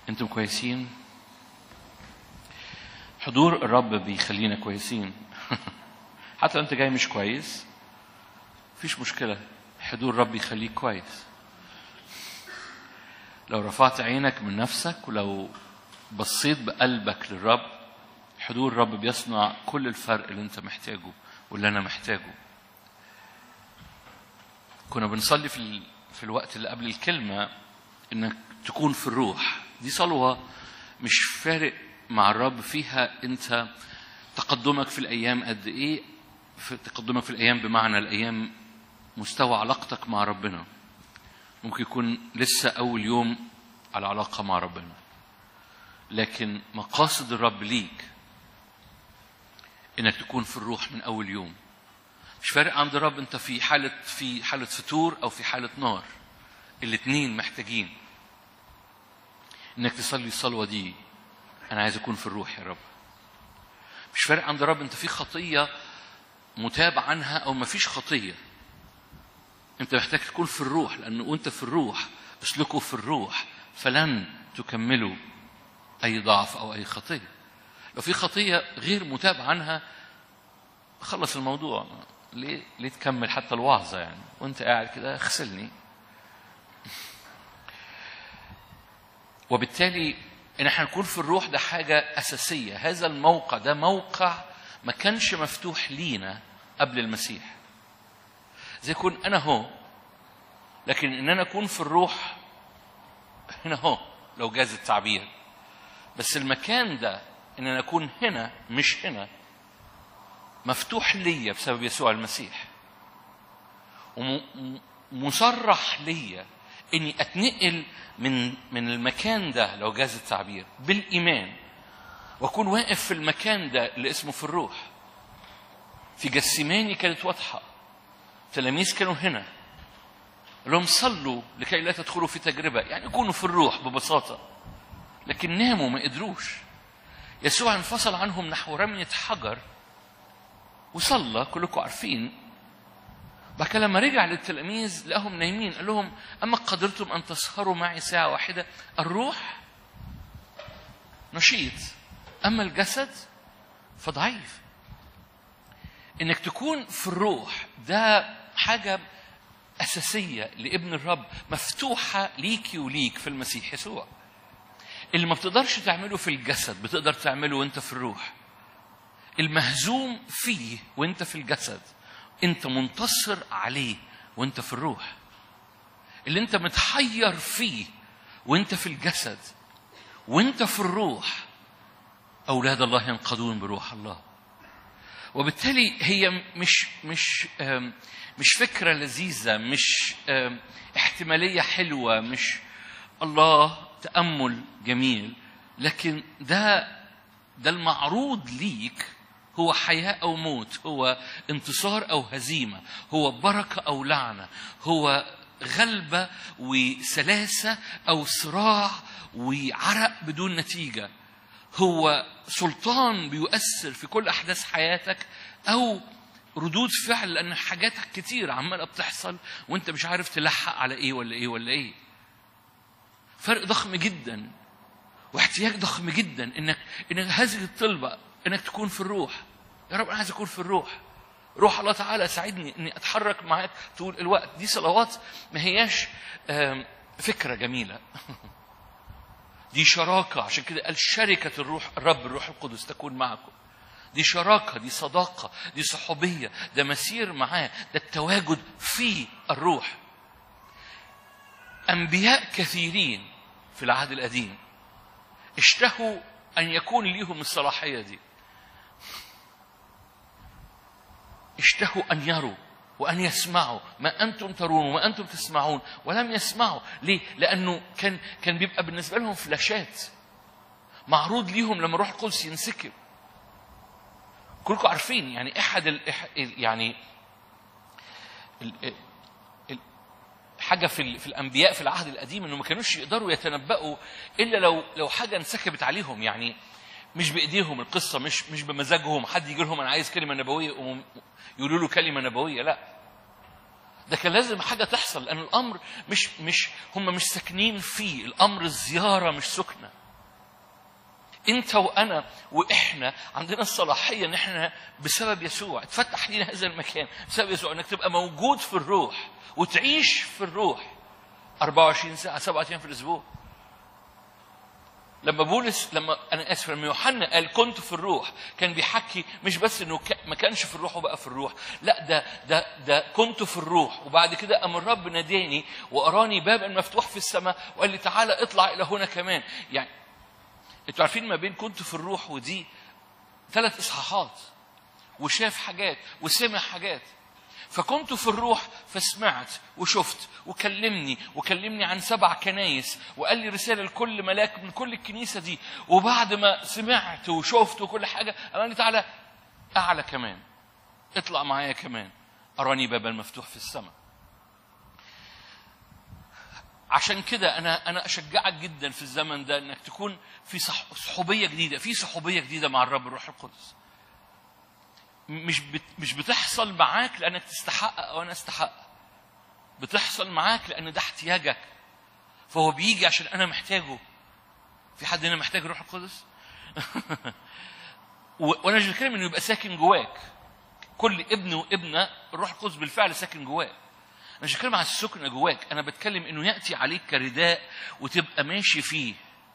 انتم كويسين حضور الرب بيخلينا كويسين حتى لو انت جاي مش كويس مفيش مشكلة حضور الرب يخليك كويس لو رفعت عينك من نفسك ولو بصيت بقلبك للرب حضور الرب بيصنع كل الفرق اللي انت محتاجه واللي انا محتاجه كنا بنصلي في ال... في الوقت اللي قبل الكلمة انك تكون في الروح دي صلوة مش فارق مع الرب فيها انت تقدمك في الايام قد ايه في تقدمك في الايام بمعنى الايام مستوى علاقتك مع ربنا ممكن يكون لسه اول يوم على علاقة مع ربنا لكن مقاصد الرب ليك انك تكون في الروح من اول يوم مش فارق عند الرب انت في حالة في حالة فتور او في حالة نار الاثنين محتاجين انك تصلي الصلوة دي انا عايز اكون في الروح يا رب مش فارق عند الرب انت في خطية متاب عنها او ما فيش خطية انت محتاج تكون في الروح لان وانت في الروح اسلكوا في الروح فلن تكملوا اي ضعف او اي خطية لو في خطية غير متاب عنها خلص الموضوع ليه ليه تكمل حتى الوعظة يعني وانت قاعد كده اغسلني وبالتالي ان احنا نكون في الروح ده حاجة أساسية هذا الموقع ده موقع ما كانش مفتوح لينا قبل المسيح زي يكون أنا هو لكن إن أنا أكون في الروح هنا هو لو جاز التعبير بس المكان ده إن أنا أكون هنا مش هنا مفتوح ليا بسبب يسوع المسيح ومصرح ليا اني اتنقل من من المكان ده لو جاز التعبير بالايمان واكون واقف في المكان ده اللي اسمه في الروح في جسيماني كانت واضحه تلاميذ كانوا هنا قال لهم صلوا لكي لا تدخلوا في تجربه يعني كونوا في الروح ببساطه لكن ناموا ما قدروش يسوع انفصل عنهم نحو رميه حجر وصلى كلكم عارفين بعد كده لما رجع للتلاميذ لقاهم نايمين قال لهم اما قدرتم ان تسهروا معي ساعه واحده الروح نشيط اما الجسد فضعيف انك تكون في الروح ده حاجه اساسيه لابن الرب مفتوحه ليكي وليك في المسيح يسوع اللي ما بتقدرش تعمله في الجسد بتقدر تعمله وانت في الروح المهزوم فيه وانت في الجسد انت منتصر عليه وانت في الروح اللي انت متحير فيه وانت في الجسد وانت في الروح اولاد الله ينقضون بروح الله وبالتالي هي مش مش مش فكره لذيذه مش احتماليه حلوه مش الله تامل جميل لكن ده ده المعروض ليك هو حياة أو موت هو انتصار أو هزيمة هو بركة أو لعنة هو غلبة وسلاسة أو صراع وعرق بدون نتيجة هو سلطان بيؤثر في كل أحداث حياتك أو ردود فعل لأن حاجات كتير عمالة بتحصل وأنت مش عارف تلحق على إيه ولا إيه ولا إيه فرق ضخم جدا واحتياج ضخم جدا انك انك هذه الطلبه انك تكون في الروح يا رب انا عايز اكون في الروح روح الله تعالى ساعدني اني اتحرك معاك طول الوقت دي صلوات ما هياش فكره جميله دي شراكه عشان كده قال شركه الروح الرب الروح القدس تكون معكم دي شراكه دي صداقه دي صحوبيه ده مسير معاه ده التواجد في الروح انبياء كثيرين في العهد القديم اشتهوا ان يكون ليهم الصلاحيه دي اشتهوا ان يروا وان يسمعوا ما انتم ترون وما انتم تسمعون ولم يسمعوا ليه لانه كان كان بيبقى بالنسبه لهم فلاشات معروض ليهم لما روح القدس ينسكب كلكم عارفين يعني احد ال يعني ال حاجه في في الانبياء في العهد القديم انه ما كانوش يقدروا يتنبأوا الا لو لو حاجه انسكبت عليهم يعني مش بايديهم القصه مش مش بمزاجهم حد يجي لهم انا عايز كلمه نبويه يقولوا له كلمه نبويه لا ده كان لازم حاجه تحصل لان الامر مش مش هم مش ساكنين فيه الامر الزياره مش سكنه انت وانا واحنا عندنا الصلاحيه ان احنا بسبب يسوع اتفتح لنا هذا المكان بسبب يسوع انك تبقى موجود في الروح وتعيش في الروح 24 ساعه سبعة ايام في الاسبوع لما بولس لما انا اسف لما يوحنا قال كنت في الروح كان بيحكي مش بس انه ك- ما كانش في الروح وبقى في الروح لا ده ده ده كنت في الروح وبعد كده قام الرب ناداني واراني بابا مفتوح في السماء وقال لي تعالى اطلع الى هنا كمان يعني انتوا عارفين ما بين كنت في الروح ودي ثلاث اصحاحات وشاف حاجات وسمع حاجات فكنت في الروح فسمعت وشفت وكلمني وكلمني عن سبع كنايس وقال لي رساله لكل ملاك من كل الكنيسه دي وبعد ما سمعت وشفت وكل حاجه قال لي تعالى اعلى كمان اطلع معايا كمان اراني بابا المفتوح في السماء عشان كده انا انا اشجعك جدا في الزمن ده انك تكون في صح صحوبيه جديده في صحوبيه جديده مع الرب الروح القدس مش بت مش بتحصل معاك لانك تستحق او انا استحق بتحصل معاك لان ده احتياجك فهو بيجي عشان انا محتاجه في حد هنا محتاج الروح القدس و- وانا مش بتكلم انه يبقى ساكن جواك كل ابن وابنه الروح القدس بالفعل ساكن جواك انا مش بتكلم على السكنه جواك انا بتكلم انه ياتي عليك كرداء وتبقى ماشي فيه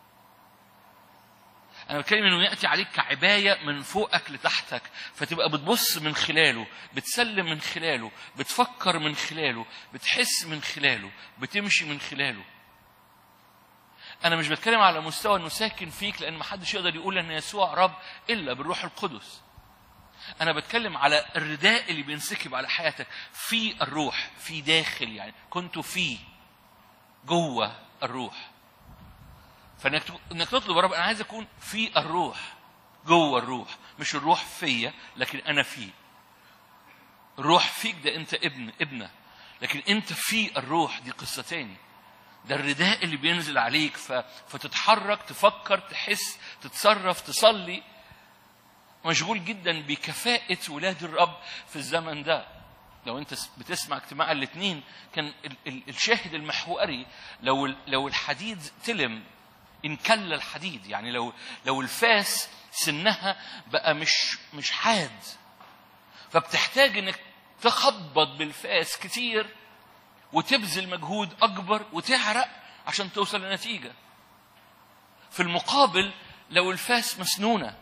انا بتكلم انه ياتي عليك كعبايه من فوقك لتحتك فتبقى بتبص من خلاله بتسلم من خلاله بتفكر من خلاله بتحس من خلاله بتمشي من خلاله انا مش بتكلم على مستوى انه ساكن فيك لان محدش يقدر يقول ان يسوع رب الا بالروح القدس انا بتكلم على الرداء اللي بينسكب على حياتك في الروح في داخل يعني كنت فيه جوه الروح فانك تق- انك تطلب يا رب انا عايز اكون في الروح جوه الروح مش الروح فيا لكن انا فيه الروح فيك ده انت ابن ابنه لكن انت في الروح دي قصه تاني ده الرداء اللي بينزل عليك ف... فتتحرك تفكر تحس تتصرف تصلي مشغول جدا بكفاءة ولاد الرب في الزمن ده لو انت بتسمع اجتماع الاثنين كان ال- ال- الشاهد المحوري لو ال- لو الحديد تلم انكل الحديد يعني لو لو الفاس سنها بقى مش مش حاد فبتحتاج انك تخبط بالفاس كتير وتبذل مجهود اكبر وتعرق عشان توصل لنتيجه في المقابل لو الفاس مسنونه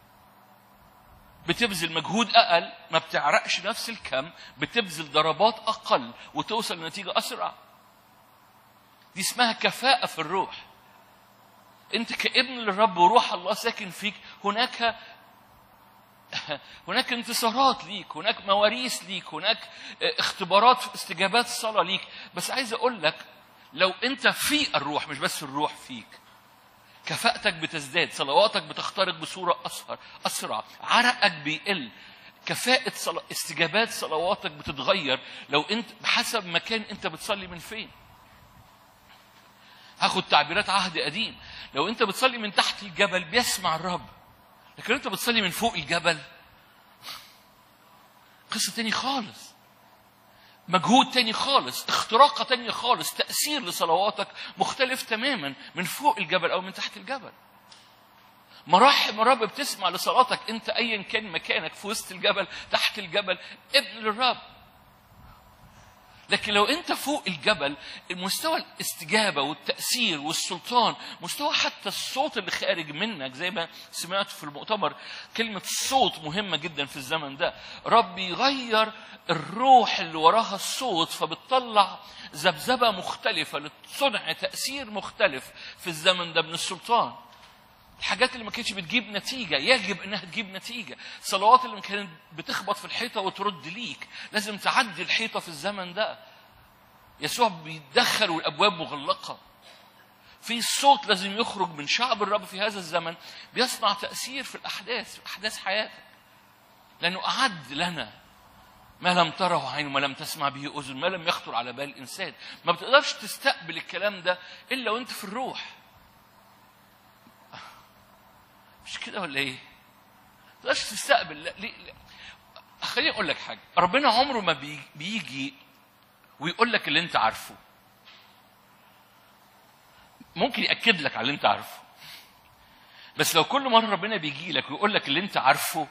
بتبذل مجهود اقل ما بتعرقش نفس الكم بتبذل ضربات اقل وتوصل لنتيجه اسرع دي اسمها كفاءه في الروح انت كابن للرب وروح الله ساكن فيك هناك هناك انتصارات ليك هناك مواريث ليك هناك اختبارات استجابات صلاة ليك بس عايز اقول لك لو انت في الروح مش بس الروح فيك كفاءتك بتزداد صلواتك بتخترق بصورة أسهر أسرع عرقك بيقل كفاءة صلا... استجابات صلواتك بتتغير لو انت بحسب مكان انت بتصلي من فين هاخد تعبيرات عهد قديم لو انت بتصلي من تحت الجبل بيسمع الرب لكن انت بتصلي من فوق الجبل قصة تاني خالص مجهود تاني خالص اختراقة تانية خالص تأثير لصلواتك مختلف تماما من فوق الجبل أو من تحت الجبل مراحم الرب بتسمع لصلاتك انت ايا كان مكانك في وسط الجبل تحت الجبل ابن للرب لكن لو انت فوق الجبل المستوى الاستجابه والتاثير والسلطان مستوى حتى الصوت اللي خارج منك زي ما سمعت في المؤتمر كلمه صوت مهمه جدا في الزمن ده رب يغير الروح اللي وراها الصوت فبتطلع ذبذبه مختلفه لصنع تاثير مختلف في الزمن ده من السلطان الحاجات اللي ما كانتش بتجيب نتيجة يجب انها تجيب نتيجة الصلوات اللي كانت بتخبط في الحيطة وترد ليك لازم تعدي الحيطة في الزمن ده يسوع بيتدخل والابواب مغلقة في صوت لازم يخرج من شعب الرب في هذا الزمن بيصنع تأثير في الأحداث في أحداث حياتك لأنه أعد لنا ما لم تره عين وما لم تسمع به أذن ما لم يخطر على بال إنسان ما بتقدرش تستقبل الكلام ده إلا وأنت في الروح مش كده ولا ايه؟ ما تقدرش تستقبل لا ليه لا. خليني اقول لك حاجه ربنا عمره ما بيجي, بيجي ويقول لك اللي انت عارفه ممكن ياكد لك على اللي انت عارفه بس لو كل مره ربنا بيجي لك ويقول لك اللي انت عارفه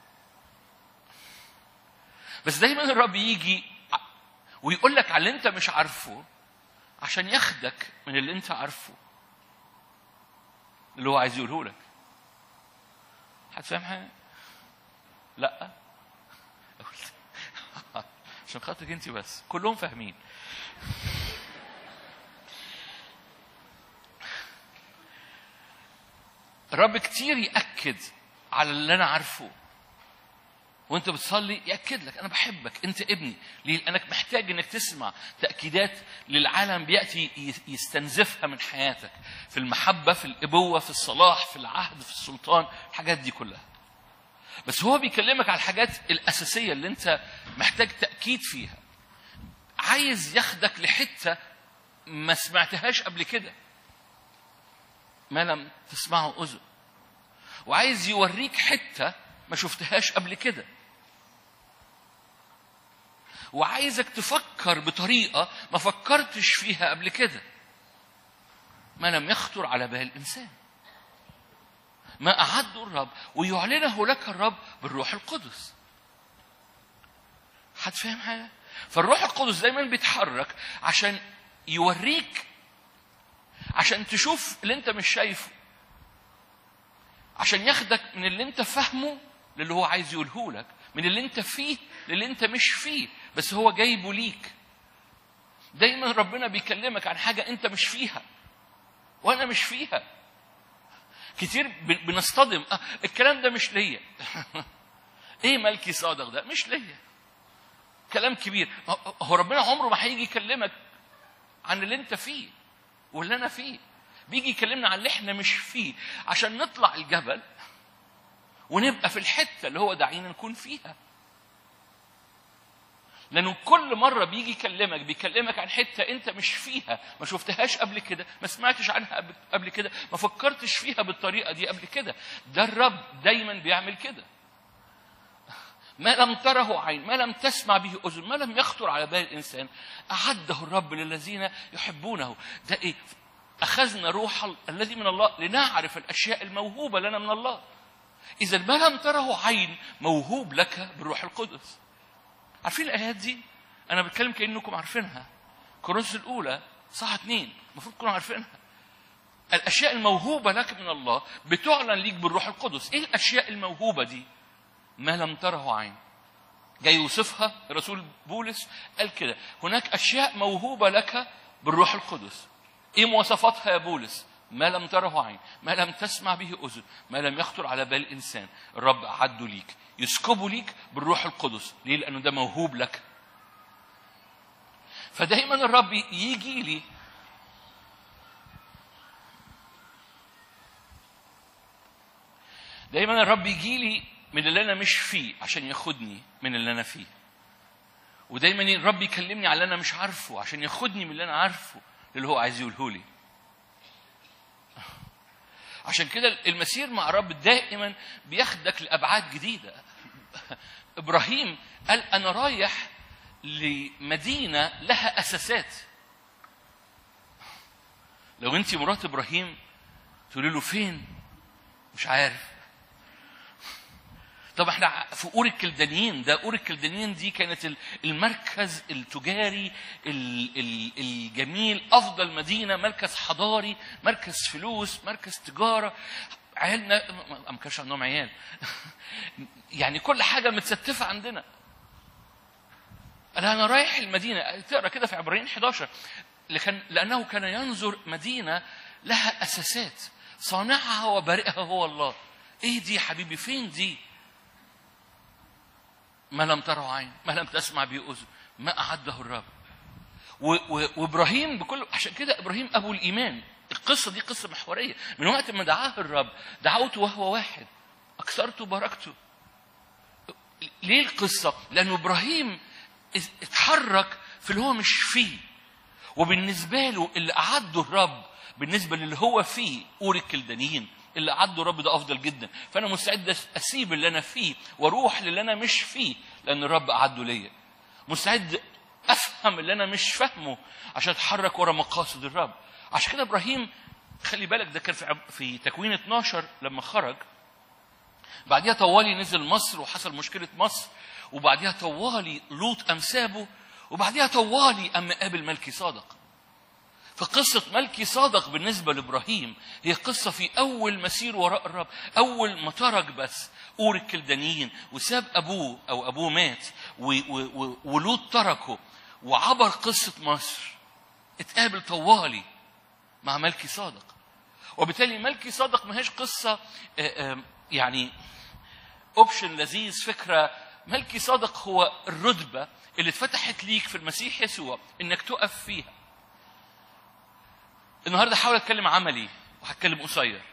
بس دايما الرب يجي ويقول لك على اللي انت مش عارفه عشان ياخدك من اللي انت عارفه اللي هو عايز يقوله لك حد فاهم حاجه لا عشان خاطرك انت بس كلهم فاهمين الرب كتير يأكد على اللي أنا عارفه وانت بتصلي ياكد لك انا بحبك انت ابني ليه لانك محتاج انك تسمع تاكيدات للعالم بياتي يستنزفها من حياتك في المحبه في الابوه في الصلاح في العهد في السلطان الحاجات دي كلها بس هو بيكلمك على الحاجات الاساسيه اللي انت محتاج تاكيد فيها عايز ياخدك لحته ما سمعتهاش قبل كده ما لم تسمعه اذن وعايز يوريك حته ما شفتهاش قبل كده وعايزك تفكر بطريقه ما فكرتش فيها قبل كده ما لم يخطر على بال الانسان ما اعده الرب ويعلنه لك الرب بالروح القدس حد فاهم حاجه فالروح القدس دايما بيتحرك عشان يوريك عشان تشوف اللي انت مش شايفه عشان ياخدك من اللي انت فاهمه للي هو عايز يقوله لك من اللي انت فيه للي انت مش فيه بس هو جايبه ليك دايما ربنا بيكلمك عن حاجة انت مش فيها وانا مش فيها كتير بنصطدم آه الكلام ده مش ليا ايه ملكي صادق ده مش ليا كلام كبير هو ربنا عمره ما هيجي يكلمك عن اللي انت فيه واللي انا فيه بيجي يكلمنا عن اللي احنا مش فيه عشان نطلع الجبل ونبقى في الحته اللي هو داعينا نكون فيها لانه كل مره بيجي يكلمك بيكلمك عن حته انت مش فيها ما شفتهاش قبل كده ما سمعتش عنها قبل كده ما فكرتش فيها بالطريقه دي قبل كده ده الرب دايما بيعمل كده ما لم تره عين ما لم تسمع به اذن ما لم يخطر على بال الانسان اعده الرب للذين يحبونه ده ايه اخذنا روح الذي من الله لنعرف الاشياء الموهوبه لنا من الله إذا ما لم تره عين موهوب لك بالروح القدس. عارفين الآيات دي؟ أنا بتكلم كأنكم عارفينها. كورنثوس الأولى صح اتنين المفروض تكونوا عارفينها. الأشياء الموهوبة لك من الله بتعلن ليك بالروح القدس. إيه الأشياء الموهوبة دي؟ ما لم تره عين. جاي يوصفها الرسول بولس قال كده هناك أشياء موهوبة لك بالروح القدس. إيه مواصفاتها يا بولس؟ ما لم تره عين ما لم تسمع به أذن ما لم يخطر على بال إنسان الرب أعده ليك يسكبه ليك بالروح القدس ليه لأنه ده موهوب لك فدايما الرب يجي لي دايما الرب يجي لي من اللي انا مش فيه عشان ياخدني من اللي انا فيه ودايما الرب يكلمني على اللي انا مش عارفه عشان ياخدني من اللي انا عارفه اللي هو عايز يقوله لي عشان كده المسير مع الرب دائما بياخدك لابعاد جديده ابراهيم قال انا رايح لمدينه لها اساسات لو انت مرات ابراهيم تقولي له فين مش عارف طب احنا في اور الكلدانيين ده اور الكلدانيين دي كانت المركز التجاري الجميل افضل مدينه مركز حضاري مركز فلوس مركز تجاره عيالنا ما كانش عندهم عيال يعني كل حاجه متستفه عندنا قال انا رايح المدينه تقرا كده في عبرين 11 لكن لانه كان ينظر مدينه لها اساسات صانعها وبارئها هو الله ايه دي يا حبيبي فين دي ما لم تره عين ما لم تسمع به اذن ما اعده الرب وابراهيم بكل عشان كده ابراهيم ابو الايمان القصه دي قصه محوريه من وقت ما دعاه الرب دعوته وهو واحد اكثرته وباركته ليه القصه لان ابراهيم اتحرك في اللي هو مش فيه وبالنسبه له اللي اعده الرب بالنسبه للي هو فيه اور الكلدانيين اللي عدوا الرب ده افضل جدا فانا مستعد اسيب اللي انا فيه واروح للي انا مش فيه لان الرب اعده ليا مستعد افهم اللي انا مش فاهمه عشان اتحرك ورا مقاصد الرب عشان كده ابراهيم خلي بالك ده كان في عب- في تكوين 12 لما خرج بعديها طوالي نزل مصر وحصل مشكلة مصر وبعديها طوالي لوط أم سابه وبعديها طوالي أم قابل ملكي صادق فقصة ملكي صادق بالنسبة لإبراهيم هي قصة في أول مسير وراء الرب أول ما ترك بس أور الكلدانيين وساب أبوه أو أبوه مات و- و- و- ولوط تركه وعبر قصة مصر اتقابل طوالي مع ملكي صادق وبالتالي ملكي صادق ما هيش قصة آه، آه، يعني اوبشن لذيذ فكرة ملكي صادق هو الرتبة اللي اتفتحت ليك في المسيح يسوع انك تقف فيها النهارده هحاول اتكلم عملي وهتكلم قصير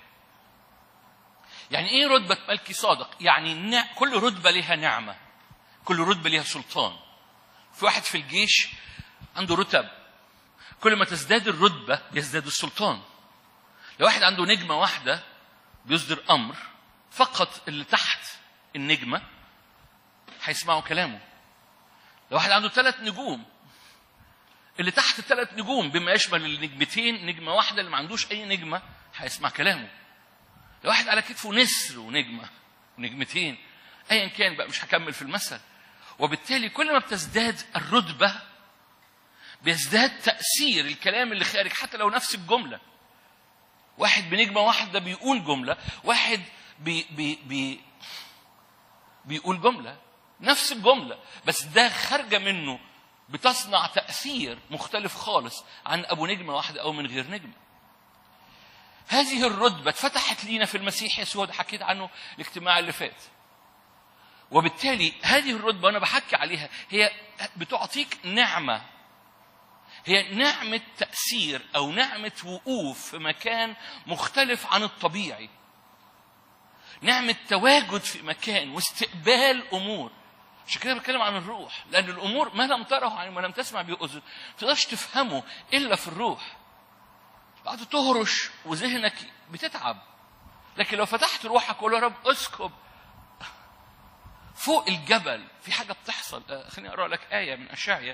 يعني ايه رتبة ملكي صادق يعني نع... كل رتبة لها نعمة كل رتبة لها سلطان في واحد في الجيش عنده رتب كل ما تزداد الرتبة يزداد السلطان لو واحد عنده نجمة واحدة بيصدر أمر فقط اللي تحت النجمة هيسمعوا كلامه لو واحد عنده ثلاث نجوم اللي تحت الثلاث نجوم بما يشمل النجمتين نجمة واحدة اللي ما عندوش أي نجمة هيسمع كلامه لو واحد على كتفه نسر ونجمة ونجمتين أيا كان بقى مش هكمل في المثل وبالتالي كل ما بتزداد الرتبة بيزداد تأثير الكلام اللي خارج حتى لو نفس الجملة واحد بنجمة واحدة بيقول جملة واحد بي بي بي بيقول جملة نفس الجملة بس ده خارجة منه بتصنع تأثير مختلف خالص عن أبو نجمة واحدة أو من غير نجمة هذه الرتبة اتفتحت لينا في المسيح يسوع ده حكيت عنه الاجتماع اللي فات وبالتالي هذه الرتبة أنا بحكي عليها هي بتعطيك نعمة هي نعمة تأثير أو نعمة وقوف في مكان مختلف عن الطبيعي نعمة تواجد في مكان واستقبال أمور عشان كده بتكلم عن الروح لأن الأمور ما لم تره يعني ما لم تسمع به أذن ما تقدرش تفهمه إلا في الروح بعد تهرش وذهنك بتتعب لكن لو فتحت روحك وقول يا رب اسكب فوق الجبل في حاجة بتحصل آه، خليني أقرأ لك آية من أشعيا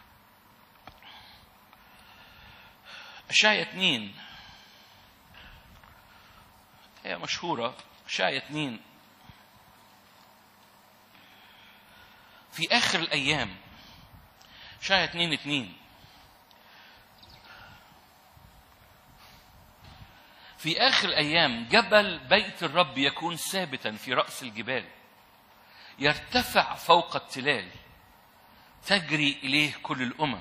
أشعيا اتنين آية مشهورة أشعيا اتنين في آخر الأيام أشعيا اتنين اتنين في آخر الأيام جبل بيت الرب يكون ثابتا في رأس الجبال يرتفع فوق التلال تجري إليه كل الأمم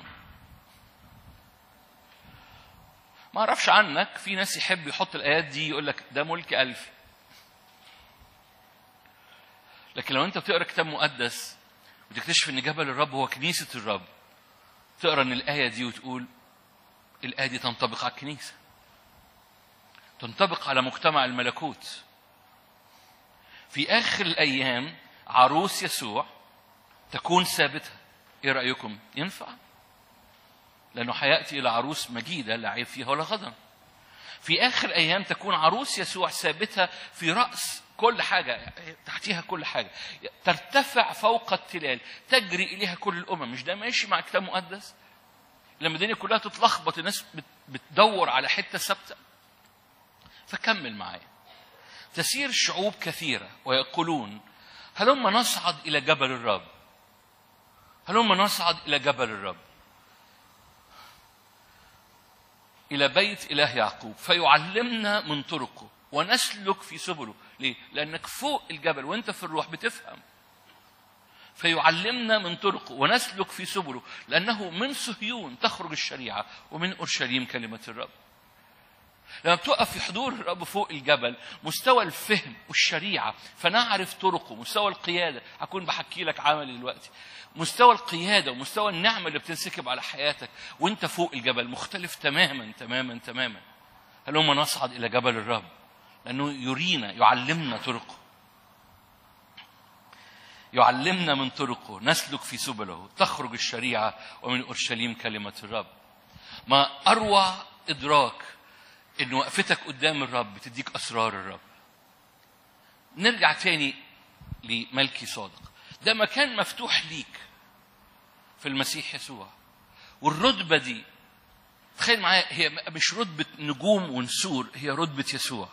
ما أعرفش عنك في ناس يحب يحط الآيات دي يقول لك ده ملك ألفي لكن لو أنت بتقرأ كتاب مقدس وتكتشف إن جبل الرب هو كنيسة الرب تقرأ إن الآية دي وتقول الآية دي تنطبق على الكنيسة تنطبق على مجتمع الملكوت في آخر الأيام عروس يسوع تكون ثابتة إيه رأيكم ينفع لأنه حيأتي إلى عروس مجيدة لا عيب فيها ولا غضن في آخر أيام تكون عروس يسوع ثابتة في رأس كل حاجة تحتيها كل حاجة ترتفع فوق التلال تجري إليها كل الأمم مش ده ماشي مع كتاب مقدس لما الدنيا كلها تتلخبط الناس بت- بتدور على حتة ثابتة فكمل معايا تسير شعوب كثيرة ويقولون هلما نصعد إلى جبل الرب هلما نصعد إلى جبل الرب إلى بيت إله يعقوب فيعلمنا من طرقه ونسلك في سبله ليه؟ لأنك فوق الجبل وأنت في الروح بتفهم فيعلمنا من طرقه ونسلك في سبله لأنه من صهيون تخرج الشريعة ومن أورشليم كلمة الرب لما بتقف في حضور الرب فوق الجبل مستوى الفهم والشريعة فنعرف طرقه مستوى القيادة هكون بحكي لك عملي دلوقتي مستوى القيادة ومستوى النعمة اللي بتنسكب على حياتك وانت فوق الجبل مختلف تماما تماما تماما هلما نصعد إلى جبل الرب لأنه يرينا يعلمنا طرقه يعلمنا من طرقه نسلك في سبله تخرج الشريعة ومن أورشليم كلمة الرب ما أروع إدراك إن وقفتك قدام الرب بتديك أسرار الرب نرجع تاني لملكي صادق ده مكان مفتوح ليك في المسيح يسوع والرتبة دي تخيل معايا هي مش رتبة نجوم ونسور هي رتبة يسوع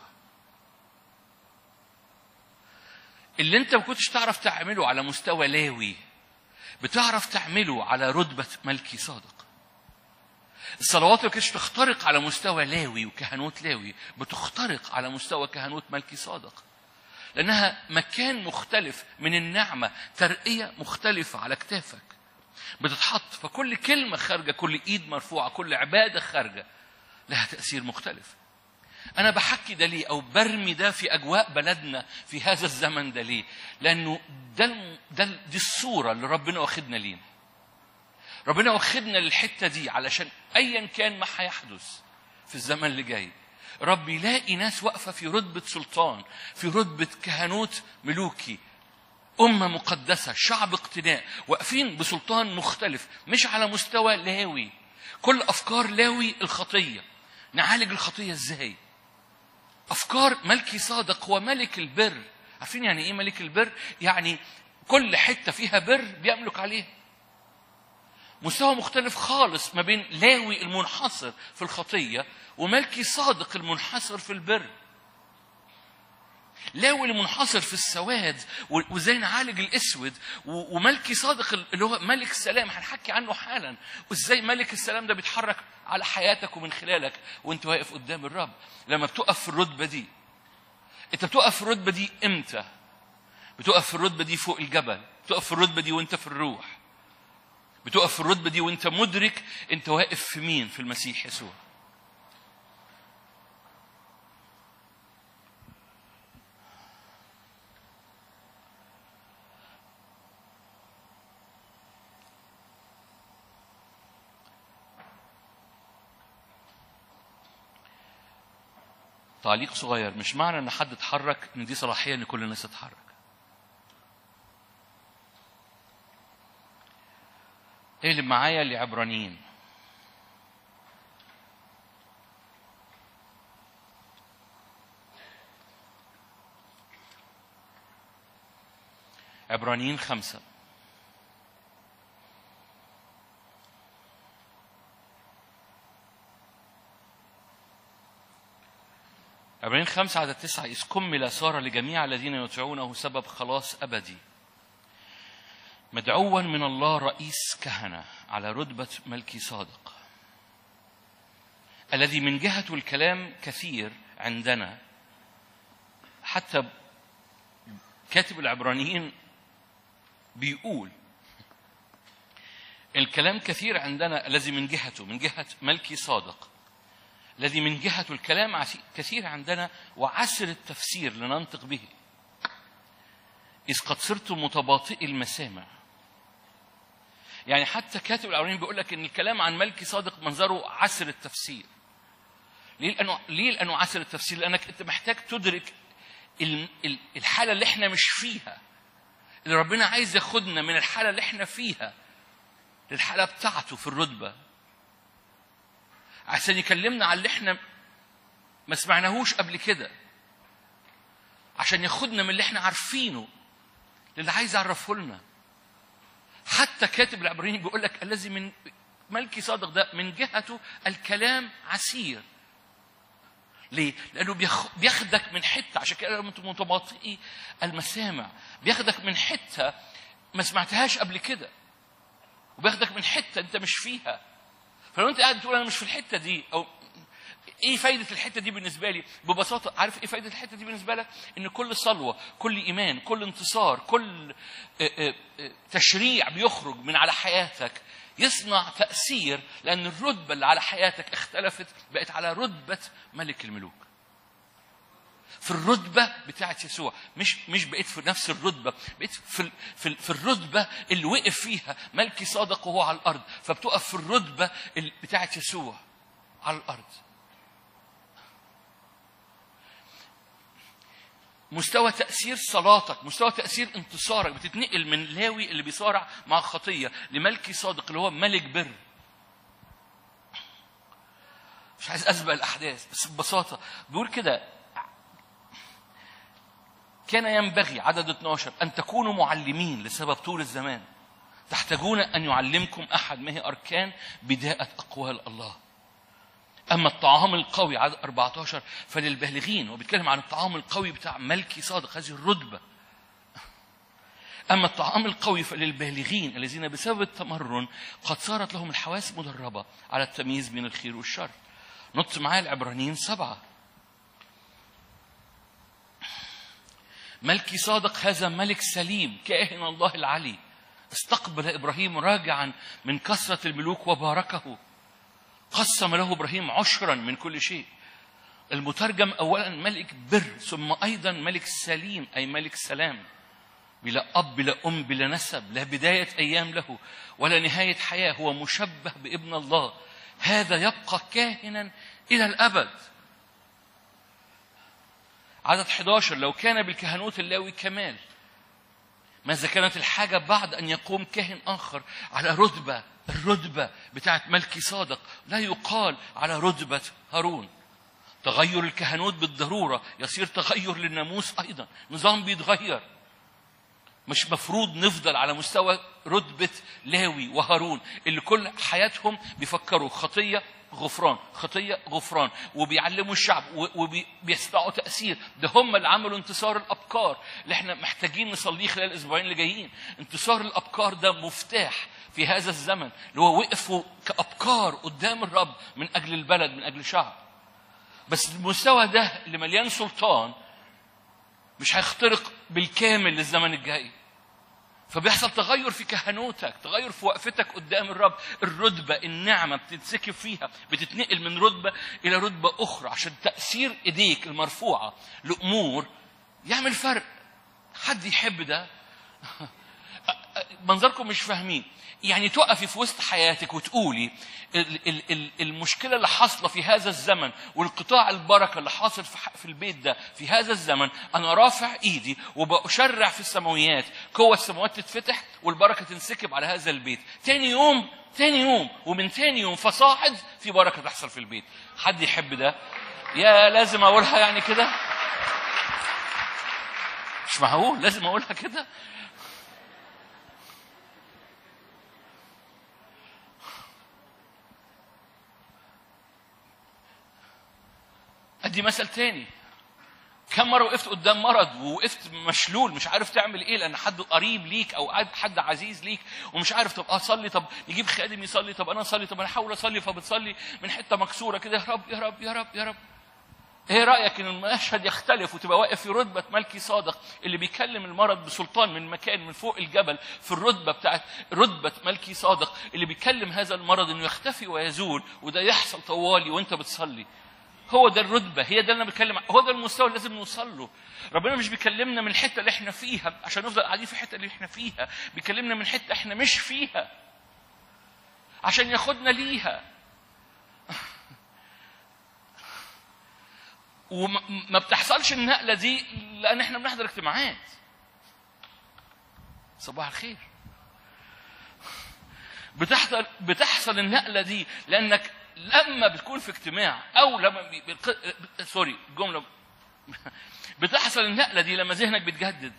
اللي انت ما كنتش تعرف تعمله على مستوى لاوي بتعرف تعمله على رتبة ملكي صادق الصلوات اللي كانتش تخترق على مستوى لاوي وكهنوت لاوي بتخترق على مستوى كهنوت ملكي صادق لأنها مكان مختلف من النعمة ترقية مختلفة على كتافك بتتحط فكل كلمة خارجة كل إيد مرفوعة كل عبادة خارجة لها تأثير مختلف أنا بحكي ده ليه أو برمي ده في أجواء بلدنا في هذا الزمن ده ليه لأنه ده, الم- ده ال- دي الصورة اللي ربنا واخدنا لينا ربنا واخدنا للحتة دي علشان أيا كان ما هيحدث في الزمن اللي جاي رب يلاقي ناس واقفة في رتبة سلطان في رتبة كهنوت ملوكي أمة مقدسة شعب اقتناء واقفين بسلطان مختلف مش على مستوى لاوي كل أفكار لاوي الخطية نعالج الخطية ازاي أفكار ملكي صادق هو ملك البر عارفين يعني إيه ملك البر يعني كل حتة فيها بر بيملك عليها مستوى مختلف خالص ما بين لاوي المنحصر في الخطية وملكي صادق المنحصر في البر لاوي المنحصر في السواد و- وازاي نعالج الاسود و- وملكي صادق اللي هو ملك السلام هنحكي عنه حالا وازاي ملك السلام ده بيتحرك على حياتك ومن خلالك وانت واقف قدام الرب لما بتقف في الرتبه دي انت بتقف في الرتبه دي امتى بتقف في الرتبه دي فوق الجبل بتقف في الرتبه دي وانت في الروح بتقف في الرتبه دي وانت مدرك انت واقف في مين في المسيح يسوع تعليق صغير مش معنى ان حد اتحرك ان دي صلاحيه ان كل الناس تتحرك اقلب معايا لعبرانيين عبرانيين خمسة عبرانيين خمسة عدد تسعة إذ كمل صار لجميع الذين يطيعونه سبب خلاص أبدي مدعوا من الله رئيس كهنة على رتبة ملكي صادق الذي من جهته الكلام كثير عندنا حتى كاتب العبرانيين بيقول الكلام كثير عندنا الذي من جهته من جهة ملكي صادق الذي من جهته الكلام عسي- كثير عندنا وعسر التفسير لننطق به إذ قد صرتم متباطئي المسامع يعني حتى كاتب العبرانيين بيقول لك ان الكلام عن ملكي صادق منظره عسر التفسير ليه لانه ليه لانه عسر التفسير لانك انت محتاج تدرك ال- ال- الحاله اللي احنا مش فيها اللي ربنا عايز ياخدنا من الحاله اللي احنا فيها للحاله بتاعته في الرتبه عشان يكلمنا على اللي احنا ما سمعناهوش قبل كده عشان ياخدنا من اللي احنا عارفينه للي عايز يعرفه لنا حتى كاتب العبرانيين بيقول لك الذي من ملكي صادق ده من جهته الكلام عسير ليه؟ لأنه بياخ- بياخدك من حتة عشان كده انتم متباطئي المسامع بياخدك من حتة ما سمعتهاش قبل كده وبياخدك من حتة أنت مش فيها فلو أنت قاعد تقول أنا مش في الحتة دي أو ايه فايدة الحتة دي بالنسبة لي؟ ببساطة عارف ايه فايدة الحتة دي بالنسبة لك؟ ان كل صلوة، كل ايمان، كل انتصار، كل آه، آه، آه، تشريع بيخرج من على حياتك يصنع تأثير لأن الرتبة اللي على حياتك اختلفت بقت على رتبة ملك الملوك. في الرتبة بتاعت يسوع مش مش بقيت في نفس الرتبة بقيت في ال- في, ال- في الرتبة اللي وقف فيها ملكي صادق وهو على الأرض فبتقف في الرتبة ال- بتاعت يسوع على الأرض مستوى تأثير صلاتك مستوى تأثير انتصارك بتتنقل من لاوي اللي بيصارع مع الخطية لملكي صادق اللي هو ملك بر مش عايز أسبق الأحداث بس ببساطة بيقول كده كان ينبغي عدد 12 أن تكونوا معلمين لسبب طول الزمان تحتاجون أن يعلمكم أحد ما هي أركان بداءة أقوال الله أما الطعام القوي عدد 14 فللبالغين وبيتكلم عن الطعام القوي بتاع ملكي صادق هذه الرتبة أما الطعام القوي فللبالغين الذين بسبب التمرن قد صارت لهم الحواس مدربة على التمييز بين الخير والشر نط معايا العبرانيين سبعة ملكي صادق هذا ملك سليم كاهن الله العلي استقبل ابراهيم راجعا من كثره الملوك وباركه قسم له ابراهيم عشرا من كل شيء المترجم اولا ملك بر ثم ايضا ملك سليم اي ملك سلام بلا اب بلا ام بلا نسب لا بدايه ايام له ولا نهايه حياه هو مشبه بابن الله هذا يبقى كاهنا الى الابد عدد 11 لو كان بالكهنوت اللاوي كمال ماذا كانت الحاجة بعد أن يقوم كاهن آخر على رتبة الرتبة بتاعت ملكي صادق لا يقال على رتبة هارون تغير الكهنوت بالضرورة يصير تغير للناموس أيضا نظام بيتغير مش مفروض نفضل على مستوى رتبة لاوي وهارون اللي كل حياتهم بيفكروا خطية غفران خطية غفران وبيعلموا الشعب وبيستطيعوا تأثير ده هم اللي عملوا انتصار الأبكار اللي احنا محتاجين نصليه خلال الأسبوعين اللي جايين انتصار الأبكار ده مفتاح في هذا الزمن اللي هو وقفوا كأبكار قدام الرب من أجل البلد من أجل الشعب بس المستوى ده اللي مليان سلطان مش هيخترق بالكامل للزمن الجاي فبيحصل تغير في كهنوتك تغير في وقفتك قدام الرب الرتبة النعمة بتتسكب فيها بتتنقل من رتبة إلى رتبة أخرى عشان تأثير إيديك المرفوعة لأمور يعمل فرق حد يحب ده منظركم مش فاهمين يعني تقفي في وسط حياتك وتقولي المشكله اللي حاصله في هذا الزمن والقطاع البركه اللي حاصل في البيت ده في هذا الزمن انا رافع ايدي وبشرع في السماويات قوه السماوات تتفتح والبركه تنسكب على هذا البيت تاني يوم تاني يوم ومن تاني يوم فصاعد في بركه تحصل في البيت حد يحب ده يا لازم اقولها يعني كده مش معقول لازم اقولها كده ادي مثل تاني كم مره وقفت قدام مرض ووقفت مشلول مش عارف تعمل ايه لان حد قريب ليك او حد عزيز ليك ومش عارف طب اصلي طب نجيب خادم يصلي طب انا اصلي طب انا احاول اصلي فبتصلي من حته مكسوره كده يا رب يا رب يا رب يا رب ايه رايك ان المشهد يختلف وتبقى واقف في رتبه ملكي صادق اللي بيكلم المرض بسلطان من مكان من فوق الجبل في الرتبه بتاعت رتبه ملكي صادق اللي بيكلم هذا المرض انه يختفي ويزول وده يحصل طوالي وانت بتصلي هو ده الرتبة هي ده اللي أنا بتكلم هو ده المستوى اللي لازم نوصل له ربنا مش بيكلمنا من الحتة اللي احنا فيها عشان نفضل قاعدين في الحتة اللي احنا فيها بيكلمنا من حتة احنا مش فيها عشان ياخدنا ليها وما بتحصلش النقلة دي لأن احنا بنحضر اجتماعات صباح الخير بتحصل بتحصل النقلة دي لأنك لما بتكون في اجتماع او لما بي... سوري الجمله بتحصل النقله دي لما ذهنك بيتجدد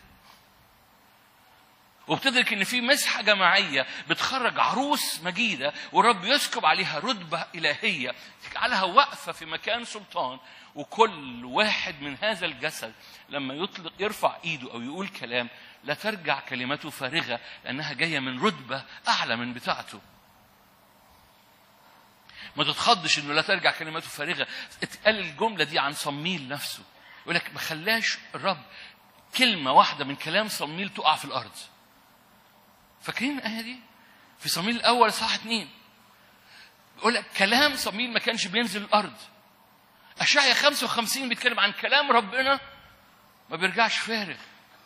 وبتدرك ان في مسحه جماعيه بتخرج عروس مجيده والرب يسكب عليها رتبه الهيه تجعلها واقفه في مكان سلطان وكل واحد من هذا الجسد لما يطلق يرفع ايده او يقول كلام لا ترجع كلمته فارغه لانها جايه من رتبه اعلى من بتاعته ما تتخضش انه لا ترجع كلماته فارغه اتقال الجمله دي عن صميل نفسه يقول لك ما خلاش الرب كلمه واحده من كلام صميل تقع في الارض فاكرين الايه دي في صميل الاول صح اتنين يقول لك كلام صميل ما كانش بينزل الارض اشعيا 55 بيتكلم عن كلام ربنا ما بيرجعش فارغ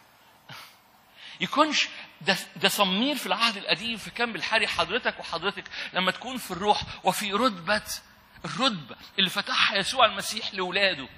يكونش ده, ده صميل في العهد القديم فكان بالحري حضرتك وحضرتك لما تكون في الروح وفي رتبة الرتبة اللي فتحها يسوع المسيح لولاده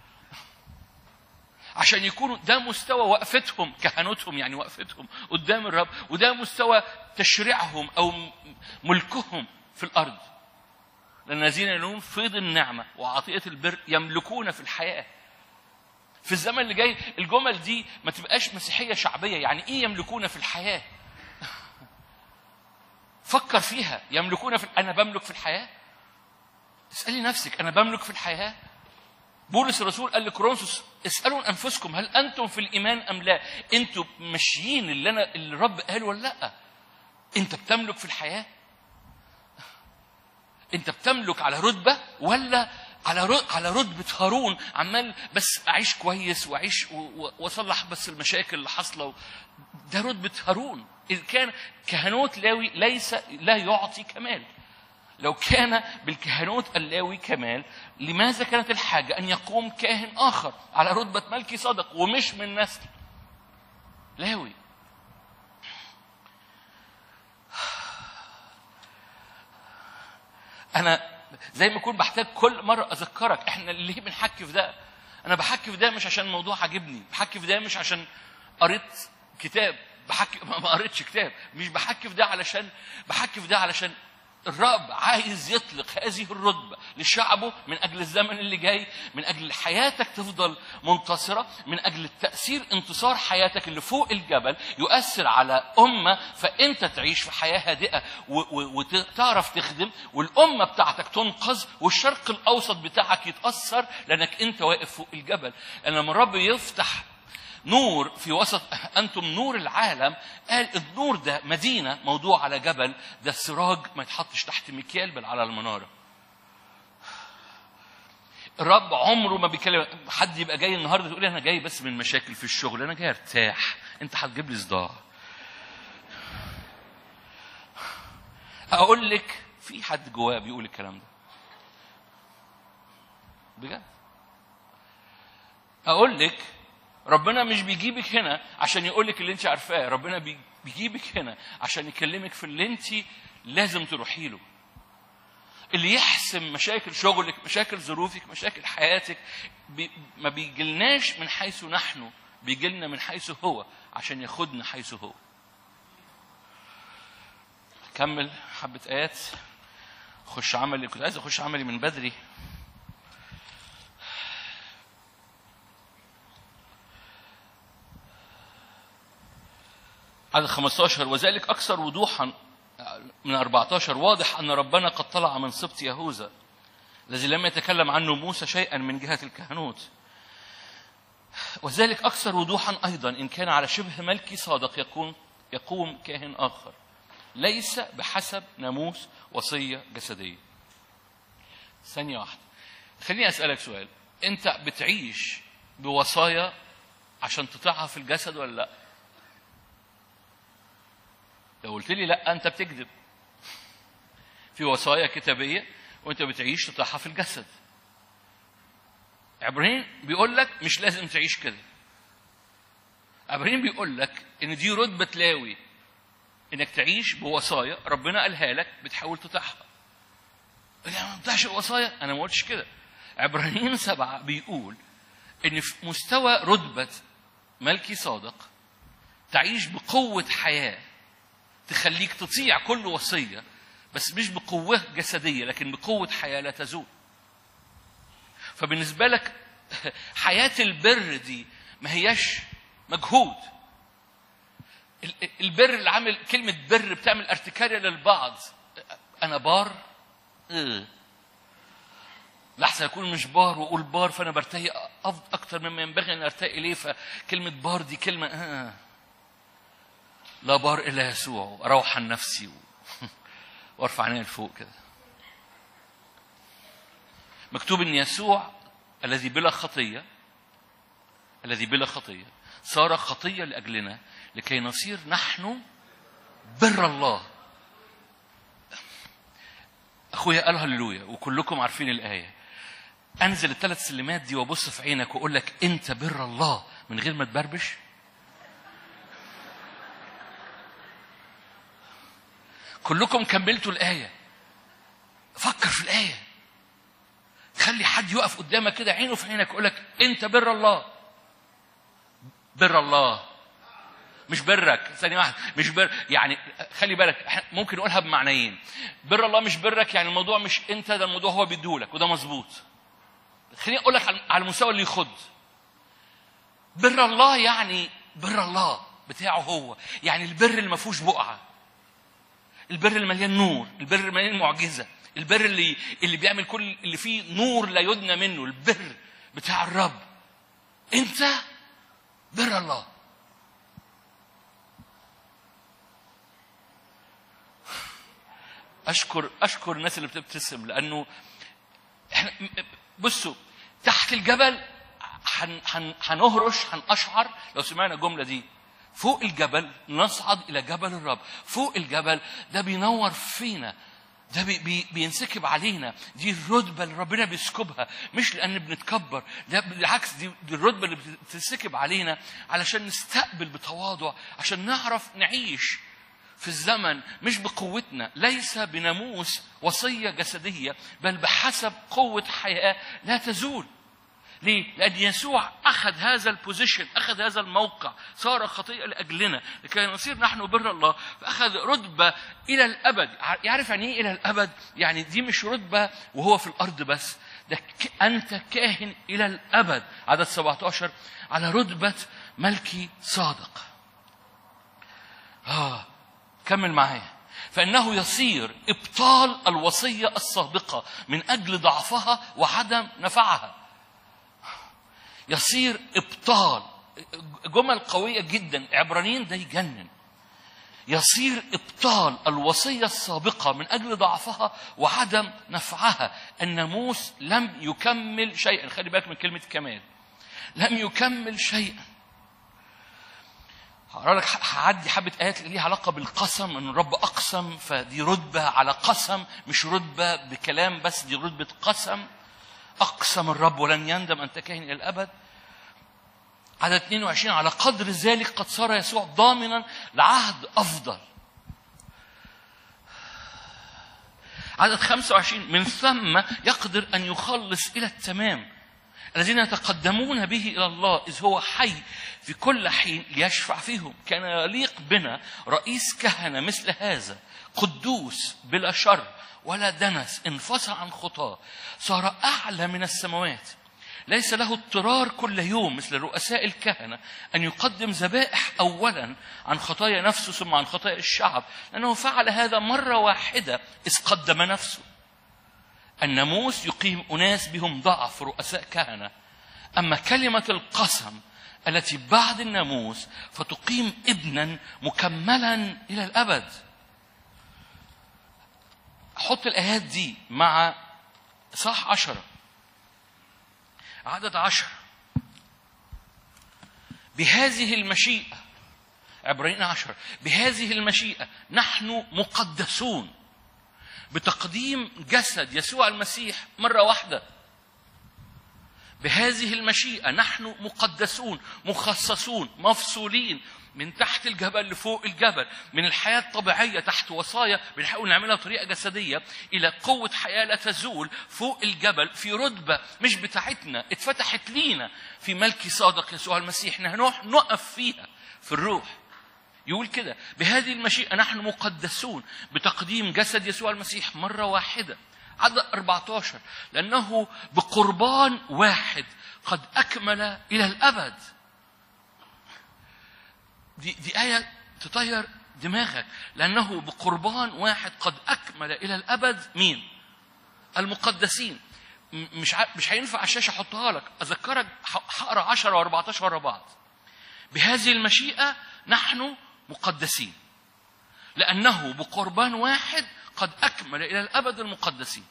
عشان يكونوا ده مستوى وقفتهم كهنوتهم يعني وقفتهم قدام الرب وده مستوى تشريعهم او ملكهم في الارض لان الذين ينالون فيض النعمه وعطيه البر يملكون في الحياه في الزمن اللي جاي الجمل دي ما تبقاش مسيحية شعبية يعني إيه يملكون في الحياة فكر فيها يملكون في أنا بملك في الحياة اسالي نفسك انا بملك في الحياه بولس الرسول قال لكورنثوس اسالوا انفسكم هل انتم في الايمان ام لا انتم ماشيين اللي انا اللي الرب قال ولا لا انت بتملك في الحياه انت بتملك على رتبه ولا على ر- على رتبه هارون عمال بس اعيش كويس واعيش و- و- واصلح بس المشاكل اللي حاصله و- ده رتبه هارون اذ كان كهنوت لاوي ليس لا يعطي كمال لو كان بالكهنوت اللاوي كمال لماذا كانت الحاجة أن يقوم كاهن آخر على رتبة ملكي صدق ومش من نسل لاوي أنا زي ما أكون بحتاج كل مرة أذكرك إحنا ليه بنحكي في ده أنا بحكي في ده مش عشان الموضوع عاجبني بحكي في ده مش عشان قريت كتاب بحكي ما ما قريتش كتاب مش بحكي في ده علشان بحكي في ده علشان الرب عايز يطلق هذه الرتبة لشعبه من أجل الزمن اللي جاي من أجل حياتك تفضل منتصرة من أجل التأثير انتصار حياتك اللي فوق الجبل يؤثر على أمة فأنت تعيش في حياة هادئة و- و- وتعرف تخدم والأمة بتاعتك تنقذ والشرق الأوسط بتاعك يتأثر لأنك أنت واقف فوق الجبل لأن لما الرب يفتح نور في وسط انتم نور العالم قال النور ده مدينه موضوع على جبل ده السراج ما يتحطش تحت مكيال بل على المناره الرب عمره ما بيكلم حد يبقى جاي النهارده تقول لي انا جاي بس من مشاكل في الشغل انا جاي ارتاح انت هتجيب لي صداع اقول لك في حد جواه بيقول الكلام ده بجد اقول لك ربنا مش بيجيبك هنا عشان يقول لك اللي انت عارفاه ربنا بي- بيجيبك هنا عشان يكلمك في اللي انت لازم تروحي له اللي يحسم مشاكل شغلك مشاكل ظروفك مشاكل حياتك بي ما بيجيلناش من حيث نحن بيجيلنا من حيث هو عشان ياخدنا حيث هو كمل حبة آيات خش عملي كنت عايز اخش عملي من بدري عدد 15 وذلك أكثر وضوحا من 14 واضح أن ربنا قد طلع من سبط يهوذا الذي لم يتكلم عنه موسى شيئا من جهة الكهنوت وذلك أكثر وضوحا أيضا إن كان على شبه ملكي صادق يكون يقوم كاهن آخر ليس بحسب ناموس وصية جسدية ثانية واحدة خليني أسألك سؤال أنت بتعيش بوصايا عشان تطيعها في الجسد ولا لا؟ لو قلت لي لا انت بتكذب في وصايا كتابيه وانت بتعيش تطيعها في الجسد عبرين بيقول لك مش لازم تعيش كده عبرين بيقول لك ان دي رتبه لاوي انك تعيش بوصايا ربنا قالها لك بتحاول تطيعها يعني ما بتطيعش الوصايا انا ما قلتش كده عبرانيين سبعه بيقول ان في مستوى رتبه ملكي صادق تعيش بقوه حياه تخليك تطيع كل وصية بس مش بقوة جسدية لكن بقوة حياة لا تزول فبالنسبة لك حياة البر دي ما هياش مجهود ال- ال- البر اللي عامل كلمة بر بتعمل ارتكارية للبعض أنا بار إيه. لحظة أكون مش بار وأقول بار فأنا برتهي أفضل أكتر مما ينبغي أن أرتقي إليه فكلمة بار دي كلمة آه. لا بار الا يسوع اروح عن نفسي و... وارفع عيني لفوق كده مكتوب ان يسوع الذي بلا خطيه الذي بلا خطيه صار خطيه لاجلنا لكي نصير نحن بر الله اخويا قال هللويا وكلكم عارفين الايه انزل الثلاث سلمات دي وابص في عينك واقول لك انت بر الله من غير ما تبربش كلكم كملتوا الآية فكر في الآية خلي حد يقف قدامك كده عينه في عينك يقول لك أنت بر الله بر الله مش برك ثانية واحدة مش بر يعني خلي بالك إحنا ممكن نقولها بمعنيين بر الله مش برك يعني الموضوع مش أنت ده الموضوع هو بيديهولك وده مظبوط خليني أقول لك على- على المستوى اللي يخد بر الله يعني بر الله بتاعه هو يعني البر اللي ما فيهوش بقعه البر اللي مليان نور البر اللي مليان معجزه البر اللي اللي بيعمل كل اللي فيه نور لا يدنى منه البر بتاع الرب انت بر الله اشكر اشكر الناس اللي بتبتسم لانه احنا بصوا تحت الجبل هن- هن- هنهرش هنقشعر لو سمعنا الجمله دي فوق الجبل نصعد الى جبل الرب فوق الجبل ده بينور فينا ده بي بي بينسكب علينا دي الرتبة اللي ربنا بيسكبها مش لأن بنتكبر لا بالعكس دي, دي الرتبة اللي بتنسكب علينا علشان نستقبل بتواضع عشان نعرف نعيش في الزمن مش بقوتنا ليس بناموس وصية جسدية بل بحسب قوة حياة لا تزول ليه؟ لأن يسوع أخذ هذا البوزيشن أخذ هذا الموقع صار خطيئة لأجلنا لكي نصير نحن بر الله فأخذ رتبة إلى الأبد يعرف يعني إيه إلى الأبد؟ يعني دي مش رتبة وهو في الأرض بس ده ك- أنت كاهن إلى الأبد عدد 17 على رتبة ملكي صادق آه كمل معايا فإنه يصير إبطال الوصية السابقة من أجل ضعفها وعدم نفعها يصير ابطال جمل قويه جدا عبرانيين ده يجنن يصير ابطال الوصيه السابقه من اجل ضعفها وعدم نفعها الناموس لم يكمل شيئا خلي بالك من كلمه كمال لم يكمل شيئا هقرا لك هعدي حبه ايات ليها علاقه بالقسم ان الرب اقسم فدي رتبه على قسم مش رتبه بكلام بس دي رتبه قسم أقسم الرب ولن يندم أن تكاهن إلى الأبد عدد 22 على قدر ذلك قد صار يسوع ضامنا لعهد أفضل عدد 25 من ثم يقدر أن يخلص إلى التمام الذين يتقدمون به إلى الله إذ هو حي في كل حين ليشفع فيهم كان يليق بنا رئيس كهنة مثل هذا قدوس بلا شر ولا دنس انفصل عن خطاه صار أعلى من السماوات ليس له اضطرار كل يوم مثل رؤساء الكهنة أن يقدم ذبائح أولا عن خطايا نفسه ثم عن خطايا الشعب لأنه فعل هذا مرة واحدة إذ قدم نفسه الناموس يقيم أناس بهم ضعف رؤساء كهنة أما كلمة القسم التي بعد الناموس فتقيم ابنا مكملا إلى الأبد حط الآيات دي مع صح عشرة عدد عشرة بهذه المشيئة عبرين عشرة بهذه المشيئة نحن مقدسون بتقديم جسد يسوع المسيح مرة واحدة بهذه المشيئة نحن مقدسون مخصصون مفصولين من تحت الجبل لفوق الجبل من الحياة الطبيعية تحت وصايا بنحاول نعملها بطريقة جسدية إلى قوة حياة لا تزول فوق الجبل في رتبة مش بتاعتنا اتفتحت لينا في ملكي صادق يسوع المسيح نروح نقف فيها في الروح يقول كده بهذه المشيئة نحن مقدسون بتقديم جسد يسوع المسيح مرة واحدة عدد 14 لأنه بقربان واحد قد أكمل إلى الأبد دي, دي آية تطير دماغك لأنه بقربان واحد قد أكمل إلى الأبد مين؟ المقدسين م- مش ع- مش هينفع على الشاشة أحطها لك أذكرك ه- هقرا 10 و14 ورا بعض بهذه المشيئة نحن مقدسين لأنه بقربان واحد قد أكمل إلى الأبد المقدسين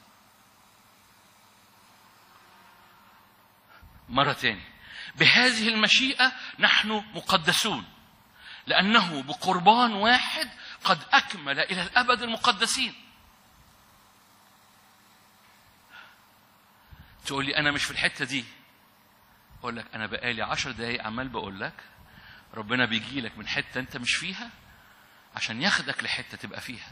مرة تاني بهذه المشيئة نحن مقدسون لأنه بقربان واحد قد أكمل إلى الأبد المقدسين تقول لي أنا مش في الحتة دي أقول لك أنا بقالي عشر دقايق عمال بقول لك ربنا بيجي لك من حتة أنت مش فيها عشان ياخدك لحتة تبقى فيها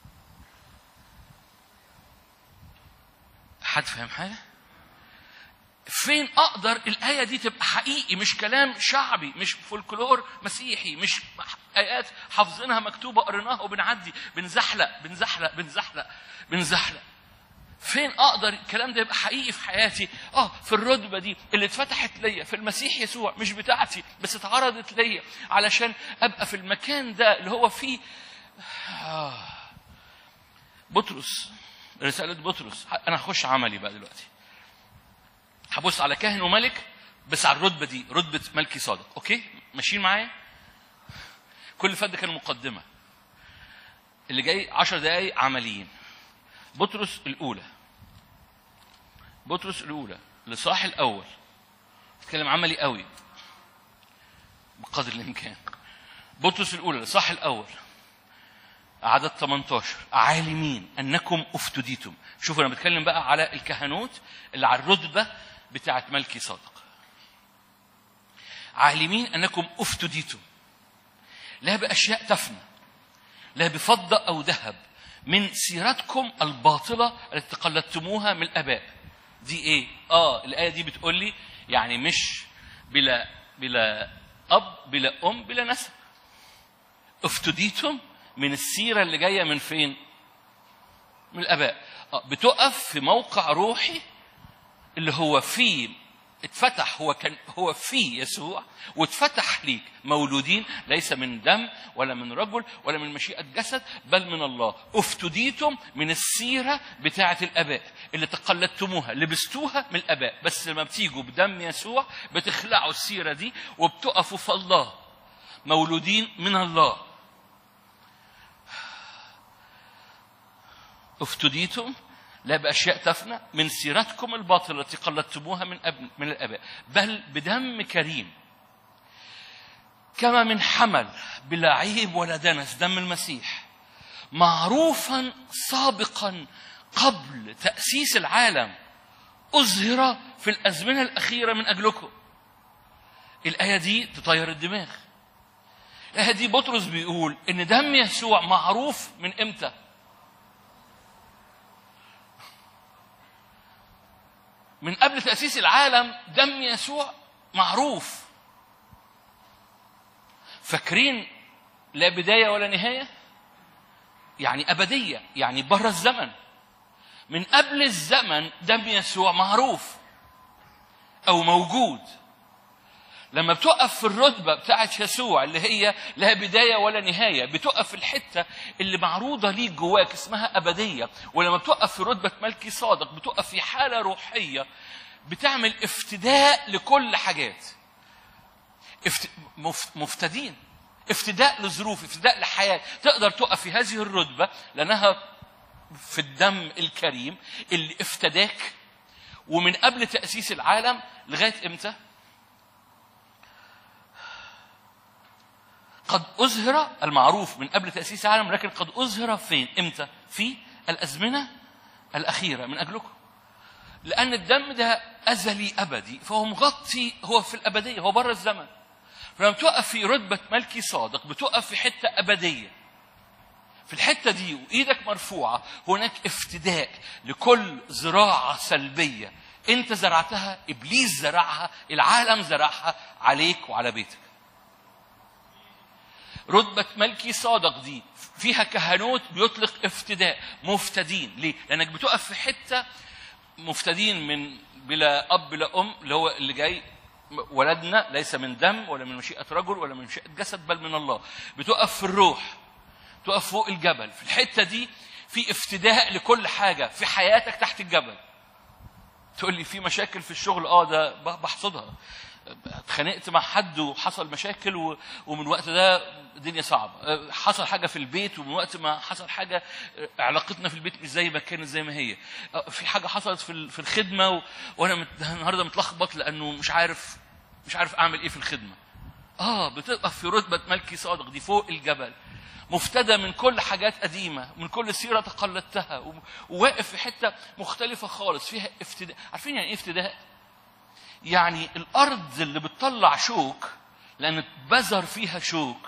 حد فاهم حاجة؟ فين اقدر الايه دي تبقى حقيقي مش كلام شعبي مش فولكلور مسيحي مش ايات حافظينها مكتوبه قريناها وبنعدي بنزحلق بنزحلق بنزحلق بنزحلق فين اقدر الكلام ده يبقى حقيقي في حياتي اه في الرتبه دي اللي اتفتحت ليا في المسيح يسوع مش بتاعتي بس اتعرضت ليا علشان ابقى في المكان ده اللي هو فيه آه. بطرس رسالة بطرس أنا هخش عملي بقى دلوقتي هبص على كاهن وملك بس على الرتبة دي رتبة ملكي صادق أوكي ماشيين معايا كل اللي فات ده كان مقدمة اللي جاي عشر دقايق عمليين بطرس الأولى بطرس الأولى الإصحاح الأول اتكلم عملي قوي بقدر الإمكان بطرس الأولى الإصحاح الأول عدد 18 عالمين أنكم افتديتم شوفوا أنا بتكلم بقى على الكهنوت اللي على الرتبة بتاعت ملكي صادق عالمين أنكم افتديتم لا بأشياء تفنى لا بفضة أو ذهب من سيرتكم الباطلة التي تقلدتموها من الآباء دي إيه؟ آه الآية دي بتقول لي يعني مش بلا بلا أب بلا أم بلا نسب افتديتم من السيرة اللي جاية من فين؟ من الآباء آه بتقف في موقع روحي اللي هو فيه اتفتح هو كان هو في يسوع واتفتح ليك مولودين ليس من دم ولا من رجل ولا من مشيئة جسد بل من الله افتديتم من السيرة بتاعة الآباء اللي تقلدتموها لبستوها من الآباء بس لما بتيجوا بدم يسوع بتخلعوا السيرة دي وبتقفوا في الله مولودين من الله افتديتم لا بأشياء تفنى من سيرتكم الباطلة التي قلدتموها من أب من الآباء بل بدم كريم كما من حمل بلا عيب ولا دنس دم المسيح معروفا سابقا قبل تأسيس العالم أظهر في الأزمنة الأخيرة من أجلكم الآية دي تطير الدماغ الآية دي بطرس بيقول إن دم يسوع معروف من إمتى؟ من قبل تأسيس العالم دم يسوع معروف فاكرين لا بداية ولا نهاية يعني أبدية يعني بره الزمن من قبل الزمن دم يسوع معروف أو موجود لما بتقف في الرتبة بتاعت يسوع اللي هي لا بداية ولا نهاية بتقف في الحتة اللي معروضة ليك جواك اسمها أبدية ولما بتقف في رتبة ملكي صادق بتقف في حالة روحية بتعمل افتداء لكل حاجات افت... مف... مفتدين افتداء لظروف افتداء لحياة تقدر تقف في هذه الرتبة لأنها في الدم الكريم اللي افتداك ومن قبل تأسيس العالم لغاية امتى؟ قد أظهر المعروف من قبل تأسيس العالم لكن قد أظهر فين؟ إمتى؟ في الأزمنة الأخيرة من أجلكم. لأن الدم ده أزلي أبدي فهو مغطي هو في الأبدية هو بره الزمن. فلما تقف في رتبة ملكي صادق بتقف في حتة أبدية. في الحتة دي وإيدك مرفوعة هناك افتداء لكل زراعة سلبية أنت زرعتها إبليس زرعها العالم زرعها عليك وعلى بيتك. رتبة ملكي صادق دي فيها كهنوت بيطلق افتداء مفتدين ليه؟ لأنك بتقف في حتة مفتدين من بلا أب بلا أم اللي هو اللي جاي ولدنا ليس من دم ولا من مشيئة رجل ولا من مشيئة جسد بل من الله بتقف في الروح تقف فوق الجبل في الحتة دي في افتداء لكل حاجة في حياتك تحت الجبل تقول لي في مشاكل في الشغل اه ده بحصدها اتخانقت مع حد وحصل مشاكل و... ومن وقت ده الدنيا صعبة حصل حاجة في البيت ومن وقت ما حصل حاجة علاقتنا في البيت مش زي ما كانت زي ما هي في حاجة حصلت في في الخدمة و... وأنا مت... النهاردة متلخبط لأنه مش عارف مش عارف أعمل إيه في الخدمة آه بتقف في رتبة ملكي صادق دي فوق الجبل مفتدى من كل حاجات قديمة من كل سيرة تقلدتها وواقف في حتة مختلفة خالص فيها افتداء عارفين يعني ايه افتداء؟ يعني الأرض اللي بتطلع شوك لأن بذر فيها شوك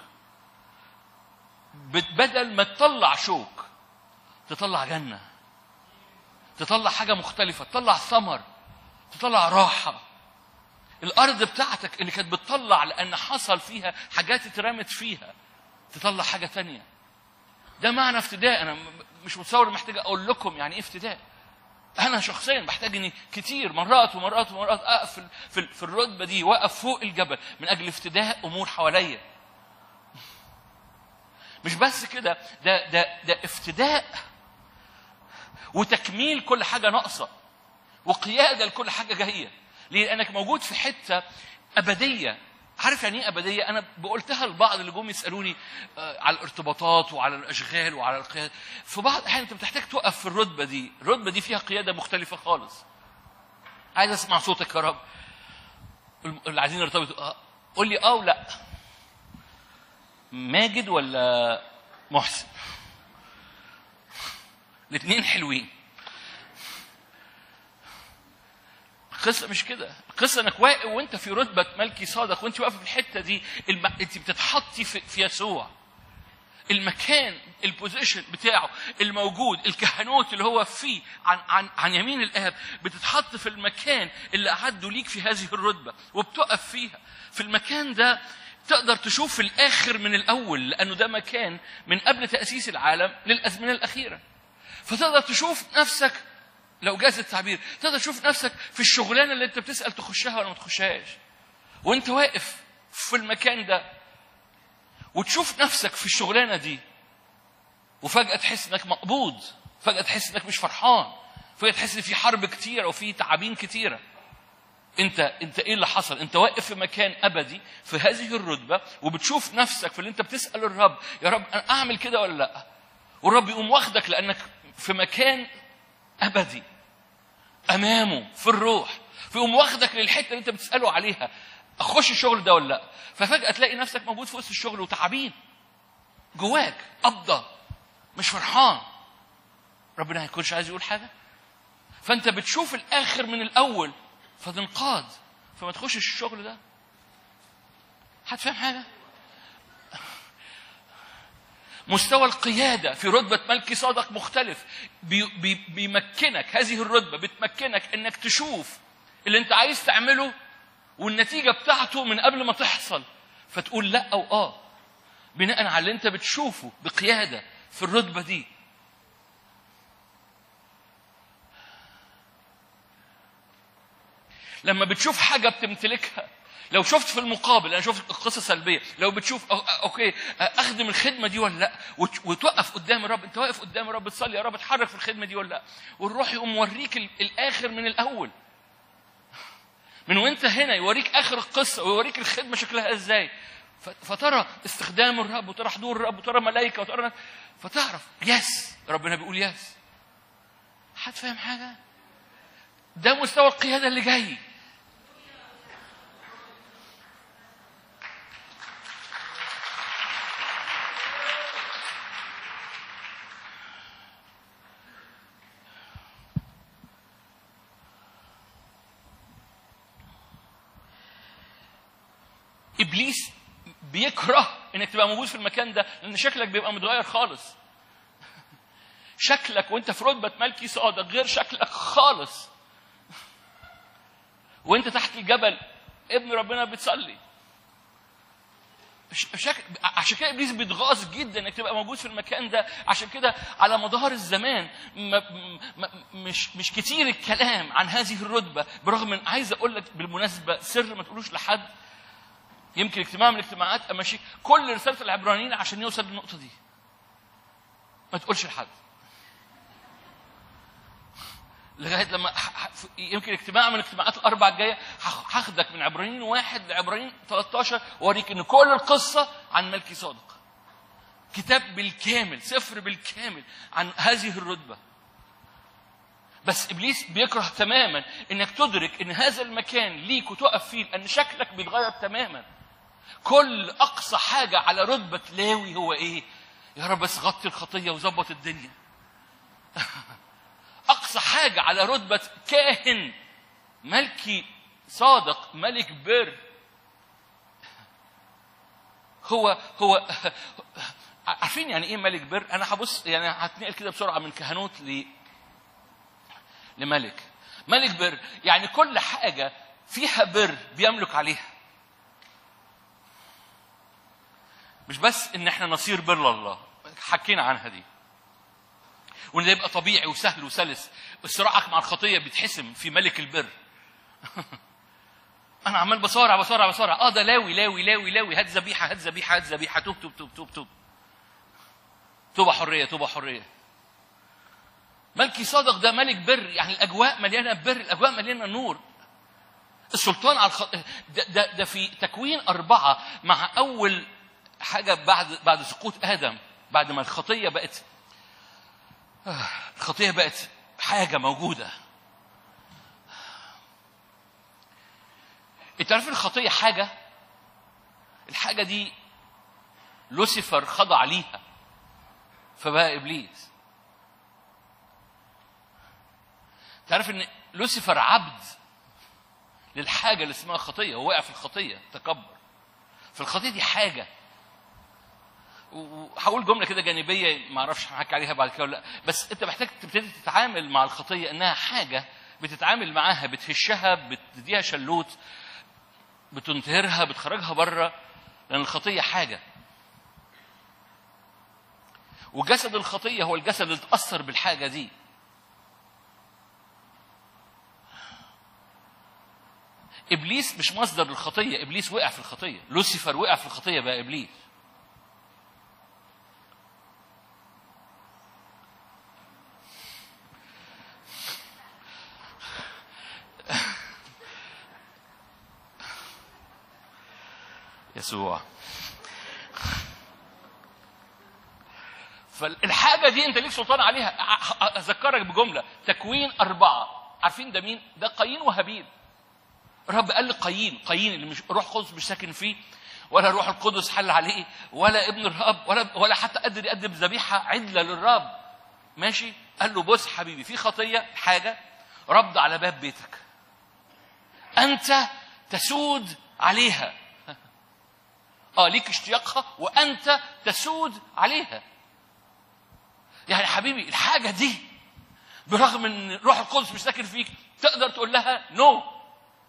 بدل ما تطلع شوك تطلع جنة تطلع حاجة مختلفة تطلع ثمر تطلع راحة الأرض بتاعتك اللي كانت بتطلع لأن حصل فيها حاجات اترمت فيها تطلع حاجة تانية ده معنى افتداء أنا مش متصور محتاج أقول لكم يعني إيه افتداء انا شخصيا بحتاج اني كتير مرات ومرات ومرات اقف في في الرتبه دي واقف فوق الجبل من اجل افتداء امور حواليا مش بس كده ده ده ده افتداء وتكميل كل حاجه ناقصه وقياده لكل حاجه جايه ليه؟ لانك موجود في حته ابديه عارف يعني ايه ابديه؟ انا قلتها لبعض اللي جم يسالوني آه، على الارتباطات وعلى الاشغال وعلى القياده في بعض الاحيان انت بتحتاج تقف في الرتبه دي، الرتبه دي فيها قياده مختلفه خالص. عايز اسمع صوتك يا رب. اللي عايزين يرتبطوا آه، قول لي اه ولا ماجد ولا محسن؟ الاثنين حلوين. القصه مش كده القصه انك واقف وانت في رتبه ملكي صادق وانت واقف في الحته دي الم... انت بتتحطي في... في يسوع المكان البوزيشن بتاعه الموجود الكهنوت اللي هو فيه عن عن عن يمين الاب بتتحط في المكان اللي اعده ليك في هذه الرتبه وبتقف فيها في المكان ده تقدر تشوف الاخر من الاول لانه ده مكان من قبل تاسيس العالم للازمنه الاخيره فتقدر تشوف نفسك لو جاز التعبير تقدر تشوف نفسك في الشغلانه اللي انت بتسال تخشها ولا ما تخشهاش وانت واقف في المكان ده وتشوف نفسك في الشغلانه دي وفجاه تحس انك مقبوض فجاه تحس انك مش فرحان فجاه تحس ان في حرب كتيره وفي تعابين كتيره انت انت ايه اللي حصل انت واقف في مكان ابدي في هذه الرتبه وبتشوف نفسك في اللي انت بتسال الرب يا رب انا اعمل كده ولا لا والرب يقوم واخدك لانك في مكان ابدي امامه في الروح فيقوم واخدك للحته اللي انت بتساله عليها اخش الشغل ده ولا لا ففجاه تلاقي نفسك موجود في وسط الشغل وتعبين جواك قبضه مش فرحان ربنا هيكونش عايز يقول حاجه فانت بتشوف الاخر من الاول فتنقاد فما تخشش الشغل ده حد فاهم حاجه مستوى القيادة في رتبة ملكي صادق مختلف بي بي بيمكنك هذه الرتبة بتمكنك انك تشوف اللي انت عايز تعمله والنتيجة بتاعته من قبل ما تحصل فتقول لا او اه بناء على اللي انت بتشوفه بقيادة في الرتبة دي لما بتشوف حاجة بتمتلكها لو شفت في المقابل انا شفت قصه سلبيه لو بتشوف اوكي اخدم الخدمه دي ولا لا وتوقف قدام الرب انت واقف قدام الرب تصلي يا رب اتحرك في الخدمه دي ولا لا والروح يقوم موريك الاخر من الاول من وانت هنا يوريك اخر القصه ويوريك الخدمه شكلها ازاي فترى استخدام الرب وترى حضور الرب وترى ملائكه وترى فتعرف يس ربنا بيقول يس حد فاهم حاجه ده مستوى القياده اللي جاي ابليس بيكره انك تبقى موجود في المكان ده لان شكلك بيبقى متغير خالص شكلك وانت في رتبه ملكي صادق غير شكلك خالص وانت تحت الجبل ابن ربنا بتصلي شكل عشان كده ابليس بيتغاظ جدا انك تبقى موجود في المكان ده عشان كده على مدار الزمان ما ما مش مش كتير الكلام عن هذه الرتبه برغم ان عايز اقول لك بالمناسبه سر ما تقولوش لحد يمكن اجتماع من الاجتماعات امشي كل رساله العبرانيين عشان يوصل للنقطه دي ما تقولش لحد لغايه لما يمكن اجتماع من الاجتماعات الاربع الجايه هاخدك من عبرانيين واحد لعبرانيين 13 واوريك ان كل القصه عن ملكي صادق كتاب بالكامل سفر بالكامل عن هذه الرتبه بس ابليس بيكره تماما انك تدرك ان هذا المكان ليك وتقف فيه لان شكلك بيتغير تماما كل اقصى حاجه على رتبه لاوي هو ايه يا رب بس غطي الخطيه وظبط الدنيا اقصى حاجه على رتبه كاهن ملكي صادق ملك بر هو هو عارفين يعني ايه ملك بر انا هبص يعني هتنقل كده بسرعه من كهنوت ل لملك ملك بر يعني كل حاجه فيها بر بيملك عليها مش بس ان احنا نصير بر لله حكينا عنها دي وان ده يبقى طبيعي وسهل وسلس صراعك مع الخطيه بيتحسم في ملك البر انا عمال بصارع بصارع بصارع اه ده لاوي لاوي لاوي لاوي هات ذبيحه هات ذبيحه هات ذبيحه توب توب توب توب توب توبه حريه توبه حريه ملكي صادق ده ملك بر يعني الاجواء مليانه بر الاجواء مليانه نور السلطان على الخ... ده, ده, ده في تكوين أربعة مع أول حاجة بعد بعد سقوط آدم بعد ما الخطية بقت آه، الخطية بقت حاجة موجودة انت عارف الخطية حاجة الحاجة دي لوسيفر خضع ليها فبقى إبليس تعرف ان لوسيفر عبد للحاجه اللي اسمها خطيه هو وقع في الخطيه تكبر فالخطيه دي حاجه وهقول جمله كده جانبيه ما اعرفش هحكي عليها بعد كده ولا لا بس انت محتاج تبتدي تتعامل مع الخطيه انها حاجه بتتعامل معاها بتهشها بتديها شلوت بتنتهرها بتخرجها بره لان الخطيه حاجه وجسد الخطيه هو الجسد اللي اتاثر بالحاجه دي ابليس مش مصدر الخطيه ابليس وقع في الخطيه لوسيفر وقع في الخطيه بقى ابليس يسوع فالحاجة دي أنت ليك سلطان عليها أذكرك بجملة تكوين أربعة عارفين ده مين؟ ده قايين وهابيل الرب قال لقايين قايين اللي مش روح القدس مش ساكن فيه ولا روح القدس حل عليه ولا ابن الرب ولا ولا حتى قدر يقدم ذبيحه عدله للرب ماشي قال له بص حبيبي في خطيه حاجه رد على باب بيتك انت تسود عليها اه ليك اشتياقها وانت تسود عليها يعني حبيبي الحاجه دي برغم ان روح القدس مش ساكن فيك تقدر تقول لها نو no.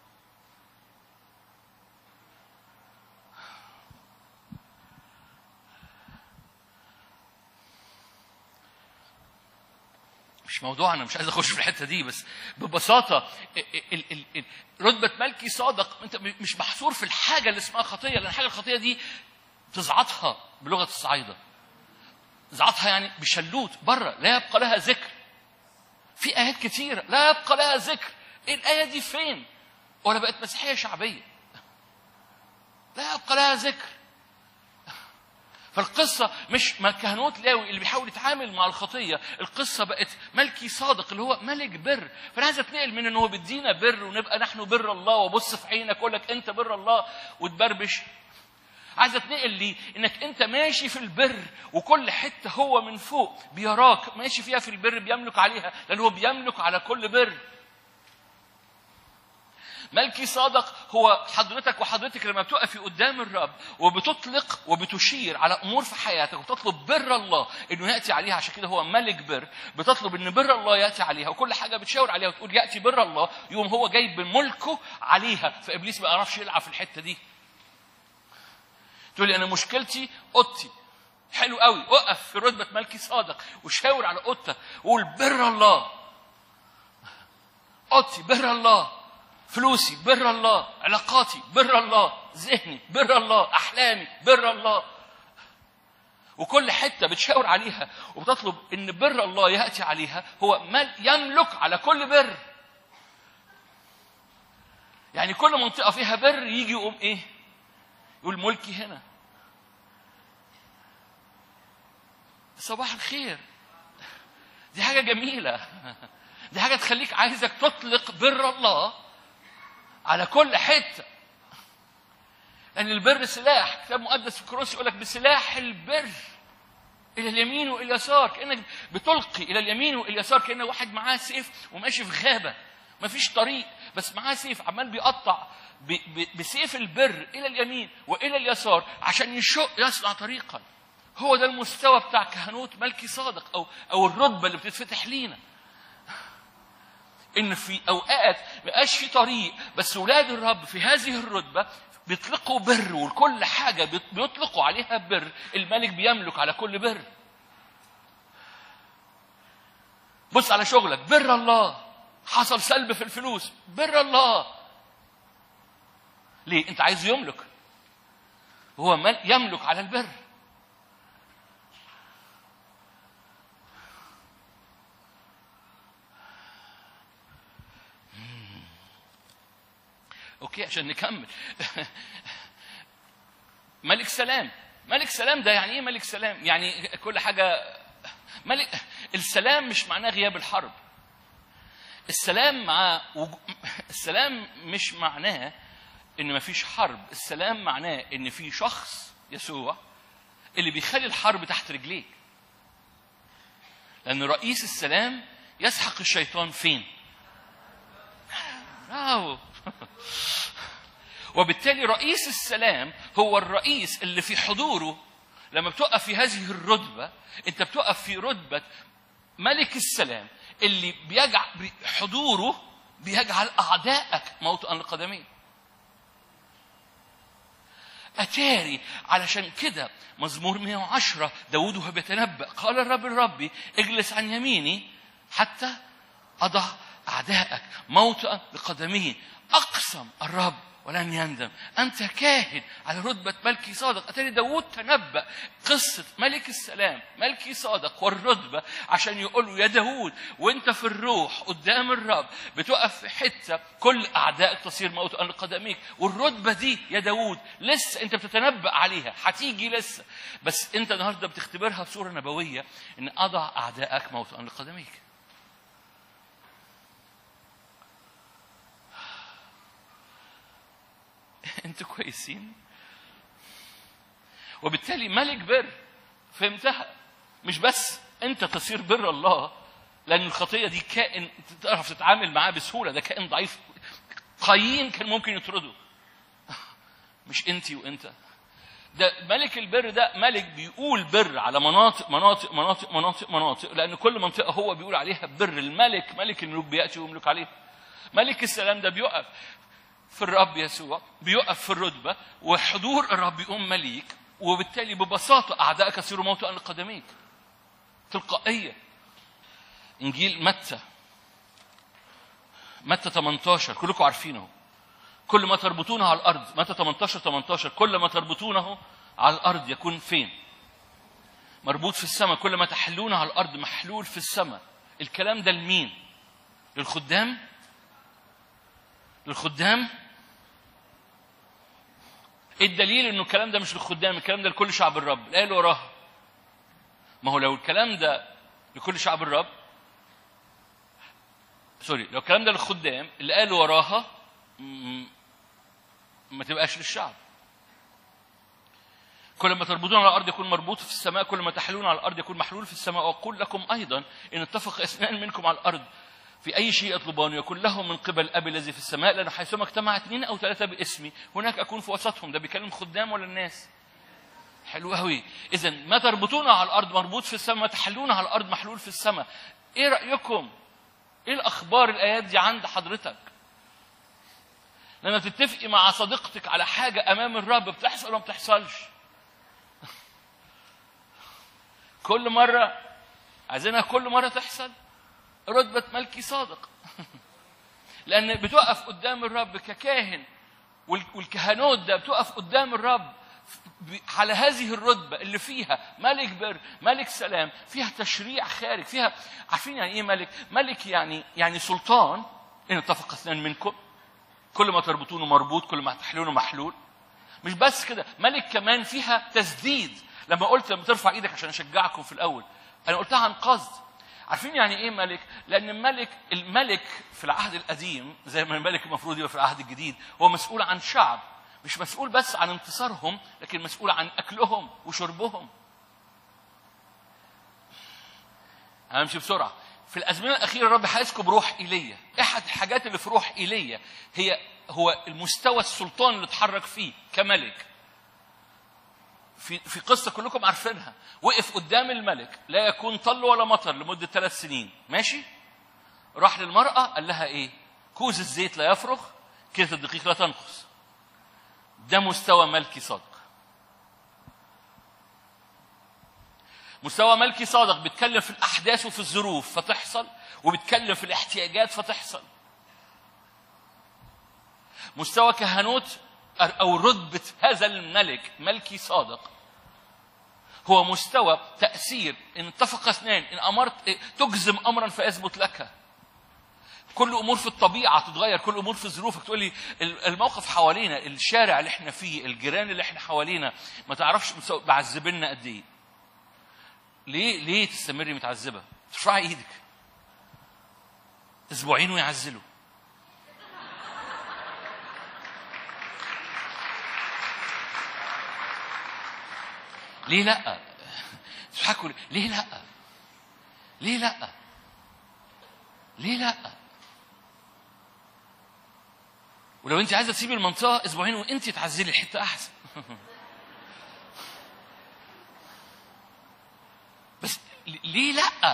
مش موضوع انا مش عايز اخش في الحته دي بس ببساطه ال ال ال رتبه ملكي صادق انت مش محصور في الحاجه اللي اسمها خطيه لان الحاجه الخطيه دي تزعطها بلغه الصعايده زعطها يعني بشلوت بره لا يبقى لها ذكر في ايات كتيره لا يبقى لها ذكر ايه الايه دي فين ولا بقت مسيحيه شعبيه لا يبقى لها ذكر فالقصة مش ما كهنوت لاوي اللي بيحاول يتعامل مع الخطية القصة بقت ملكي صادق اللي هو ملك بر فأنا عايز أتنقل من إنه هو بيدينا بر ونبقى نحن بر الله وأبص في عينك أقول لك أنت بر الله وتبربش عايز اتنقل لي انك انت ماشي في البر وكل حته هو من فوق بيراك ماشي فيها في البر بيملك عليها لان هو بيملك على كل بر ملكي صادق هو حضرتك وحضرتك لما بتقفي قدام الرب وبتطلق وبتشير على امور في حياتك وتطلب بر الله انه ياتي عليها عشان كده هو ملك بر بتطلب ان بر الله ياتي عليها وكل حاجه بتشاور عليها وتقول ياتي بر الله يوم هو جاي بملكه عليها فابليس ما يعرفش يلعب في الحته دي تقول لي انا مشكلتي اوضتي حلو قوي اقف في رتبه ملكي صادق وشاور على اوضتك وقول بر الله اوضتي بر الله فلوسي بر الله علاقاتي بر الله ذهني بر الله احلامي بر الله وكل حته بتشاور عليها وبتطلب ان بر الله ياتي عليها هو مل يملك على كل بر يعني كل منطقه فيها بر يجي يقوم ايه يقول ملكي هنا صباح الخير دي حاجه جميله دي حاجه تخليك عايزك تطلق بر الله على كل حته لان البر سلاح كتاب مقدس في كروس يقول لك بسلاح البر الى اليمين والى اليسار كانك بتلقي الى اليمين والى اليسار كان واحد معاه سيف وماشي في غابه ما فيش طريق بس معاه سيف عمال بيقطع بسيف البر الى اليمين والى اليسار عشان يشق يصنع طريقا هو ده المستوى بتاع كهنوت ملكي صادق او او الرتبه اللي بتتفتح لينا ان في اوقات ما في طريق بس اولاد الرب في هذه الرتبه بيطلقوا بر وكل حاجه بيطلقوا عليها بر الملك بيملك على كل بر بص على شغلك بر الله حصل سلب في الفلوس بر الله ليه انت عايز يملك هو يملك على البر اوكي عشان نكمل ملك سلام ملك سلام ده يعني ايه ملك سلام يعني كل حاجه ملك السلام مش معناه غياب الحرب السلام مع وج... السلام مش معناه ان مفيش حرب السلام معناه ان في شخص يسوع اللي بيخلي الحرب تحت رجليك لان رئيس السلام يسحق الشيطان فين برافو وبالتالي رئيس السلام هو الرئيس اللي في حضوره لما بتقف في هذه الرتبة انت بتقف في رتبة ملك السلام اللي بيجعل حضوره بيجعل أعدائك موطئا لقدمين أتاري علشان كده مزمور 110 داود وهو بيتنبأ قال الرب الربي اجلس عن يميني حتى أضع أعدائك موطئا لقدميه أقسم الرب ولن يندم أنت كاهن على رتبة ملكي صادق أتاري داود تنبأ قصة ملك السلام ملكي صادق والرتبة عشان يقول له يا داود وانت في الروح قدام الرب بتقف في حتة كل أعدائك تصير موطئا لقدميك والرتبة دي يا داود لسه انت بتتنبأ عليها هتيجي لسه بس انت النهارده بتختبرها بصورة نبوية ان أضع أعدائك موطئا لقدميك انتوا كويسين وبالتالي ملك بر فهمتها مش بس انت تصير بر الله لان الخطيه دي كائن تعرف تتعامل معاه بسهوله ده كائن ضعيف قايين كان ممكن يطرده مش انت وانت ده ملك البر ده ملك بيقول بر على مناطق مناطق مناطق مناطق مناطق لان كل منطقه هو بيقول عليها بر الملك ملك الملوك بياتي ويملك عليه ملك السلام ده بيقف في الرب يسوع بيقف في الرتبة وحضور الرب يقوم مليك وبالتالي ببساطة أعدائك يصيروا موطئا لقدميك تلقائية إنجيل متى متى 18 كلكم عارفينه كل ما تربطونه على الأرض متى 18 18 كل ما تربطونه على الأرض يكون فين مربوط في السماء كل ما تحلونه على الأرض محلول في السماء الكلام ده لمين للخدام للخدام ايه الدليل انه الكلام ده مش للخدام الكلام ده لكل شعب الرب الايه اللي وراها ما هو لو الكلام ده لكل شعب الرب سوري لو الكلام ده للخدام اللي قال وراها م- ما تبقاش للشعب كل ما تربطون على الارض يكون مربوط في السماء كل ما تحلون على الارض يكون محلول في السماء واقول لكم ايضا ان اتفق اثنان منكم على الارض في اي شيء يطلبان يكون لهم من قبل ابي الذي في السماء لان حيثما اجتمع اثنين او ثلاثه باسمي هناك اكون في وسطهم ده بيكلم خدام ولا الناس حلو قوي اذا ما تربطونه على الارض مربوط في السماء ما تحلونه على الارض محلول في السماء ايه رايكم ايه الاخبار الايات دي عند حضرتك لما تتفقي مع صديقتك على حاجه امام الرب بتحصل ولا ما بتحصلش كل مره عايزينها كل مره تحصل رتبه ملكي صادق لان بتقف قدام الرب ككاهن وال- والكهنوت ده بتقف قدام الرب ب- على هذه الرتبة اللي فيها ملك بر ملك سلام فيها تشريع خارج فيها عارفين يعني ايه ملك ملك يعني يعني سلطان ان اتفق اثنان منكم كل ما تربطونه مربوط كل ما تحلونه محلول مش بس كده ملك كمان فيها تسديد لما قلت لما ترفع ايدك عشان اشجعكم في الاول انا قلتها عن قصد عارفين يعني ايه ملك لان الملك الملك في العهد القديم زي ما الملك المفروض يبقى في العهد الجديد هو مسؤول عن شعب مش مسؤول بس عن انتصارهم لكن مسؤول عن اكلهم وشربهم همشي بسرعه في الازمنه الاخيره الرب هيسكب بروح ايليا احد الحاجات اللي في روح ايليا هي هو المستوى السلطان اللي اتحرك فيه كملك في في قصه كلكم عارفينها وقف قدام الملك لا يكون طل ولا مطر لمده ثلاث سنين ماشي راح للمراه قال لها ايه كوز الزيت لا يفرغ كيلة الدقيق لا تنقص ده مستوى ملكي صادق مستوى ملكي صادق بيتكلم في الاحداث وفي الظروف فتحصل وبيتكلم في الاحتياجات فتحصل مستوى كهنوت او رتبه هذا الملك ملكي صادق هو مستوى تاثير ان اتفق اثنان ان امرت تجزم امرا فيثبت لك كل امور في الطبيعه تتغير كل امور في ظروفك تقول لي ال- الموقف حوالينا الشارع اللي احنا فيه الجيران اللي احنا حوالينا ما تعرفش مسو- معذبيننا قد ايه ليه ليه تستمري متعذبه ترفعي ايدك اسبوعين ويعزلوا ليه لا تضحكوا ليه لا ليه لا ليه لا ولو انت عايزه تسيبي المنطقه اسبوعين وانت تعزلي الحته احسن بس ليه لا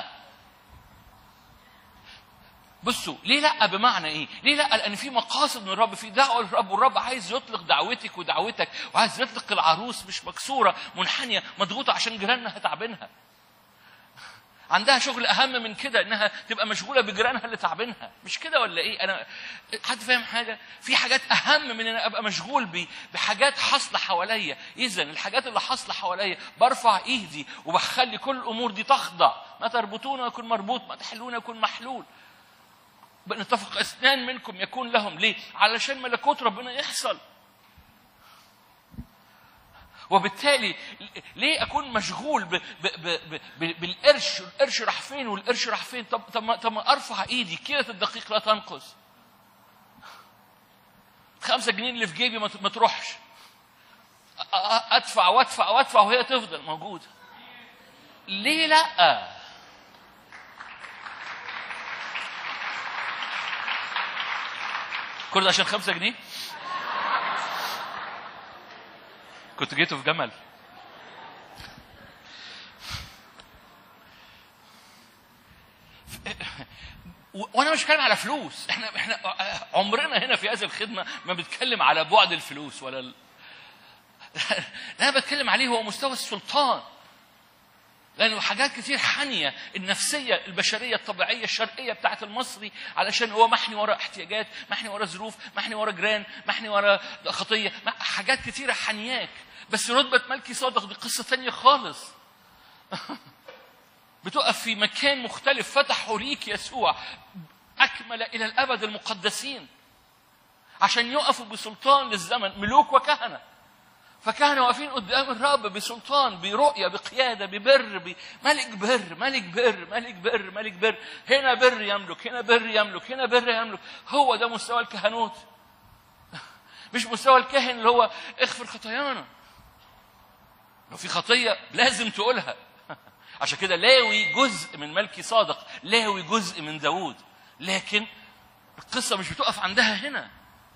بصوا ليه لا بمعنى ايه ليه لا لان في مقاصد من الرب في دعوه للرب والرب عايز يطلق دعوتك ودعوتك وعايز يطلق العروس مش مكسوره منحنيه مضغوطه عشان جيرانها تعبينها عندها شغل اهم من كده انها تبقى مشغوله بجيرانها اللي تعبينها مش كده ولا ايه انا حد فاهم حاجه في حاجات اهم من ان ابقى مشغول ب- بحاجات حاصله حواليا اذا الحاجات اللي حاصله حواليا برفع ايدي وبخلي كل الامور دي تخضع ما تربطون يكون مربوط ما تحلون يكون محلول نتفق اثنان منكم يكون لهم ليه علشان ملكوت ربنا يحصل وبالتالي ليه اكون مشغول ب ب ب ب ب بالقرش القرش راح فين والقرش راح فين طب طب ما, طب ما ارفع ايدي كيلة الدقيق لا تنقص خمسة جنيه اللي في جيبي ما ت- ما تروحش أ- أ- ادفع وادفع وادفع وهي تفضل موجوده ليه لا كل ده عشان خمسة جنيه كنت جيته في جمل و- وانا مش بتكلم على فلوس احنا احنا عمرنا هنا في هذه الخدمه ما بنتكلم على بعد الفلوس ولا ال... اللي انا بتكلم عليه هو مستوى السلطان لانه حاجات كتير حانيه النفسيه البشريه الطبيعيه الشرقيه بتاعت المصري علشان هو محني ورا احتياجات محني ورا ظروف محني ورا جيران محني ورا خطيه ما- حاجات كتيره حنياك بس رتبه ملكي صادق دي قصه تانية خالص بتقف في مكان مختلف فتحه ليك يسوع أكمل إلى الأبد المقدسين عشان يقفوا بسلطان للزمن ملوك وكهنة فكهنة واقفين قدام الرب بسلطان برؤية بقيادة ببر بملك بر ملك بر ملك بر ملك بر هنا بر يملك هنا بر يملك هنا بر يملك هو ده مستوى الكهنوت مش مستوى الكاهن اللي هو اغفر خطايانا لو في خطية لازم تقولها عشان كده لاوي جزء من ملكي صادق لاوي جزء من داوود لكن القصة مش بتقف عندها هنا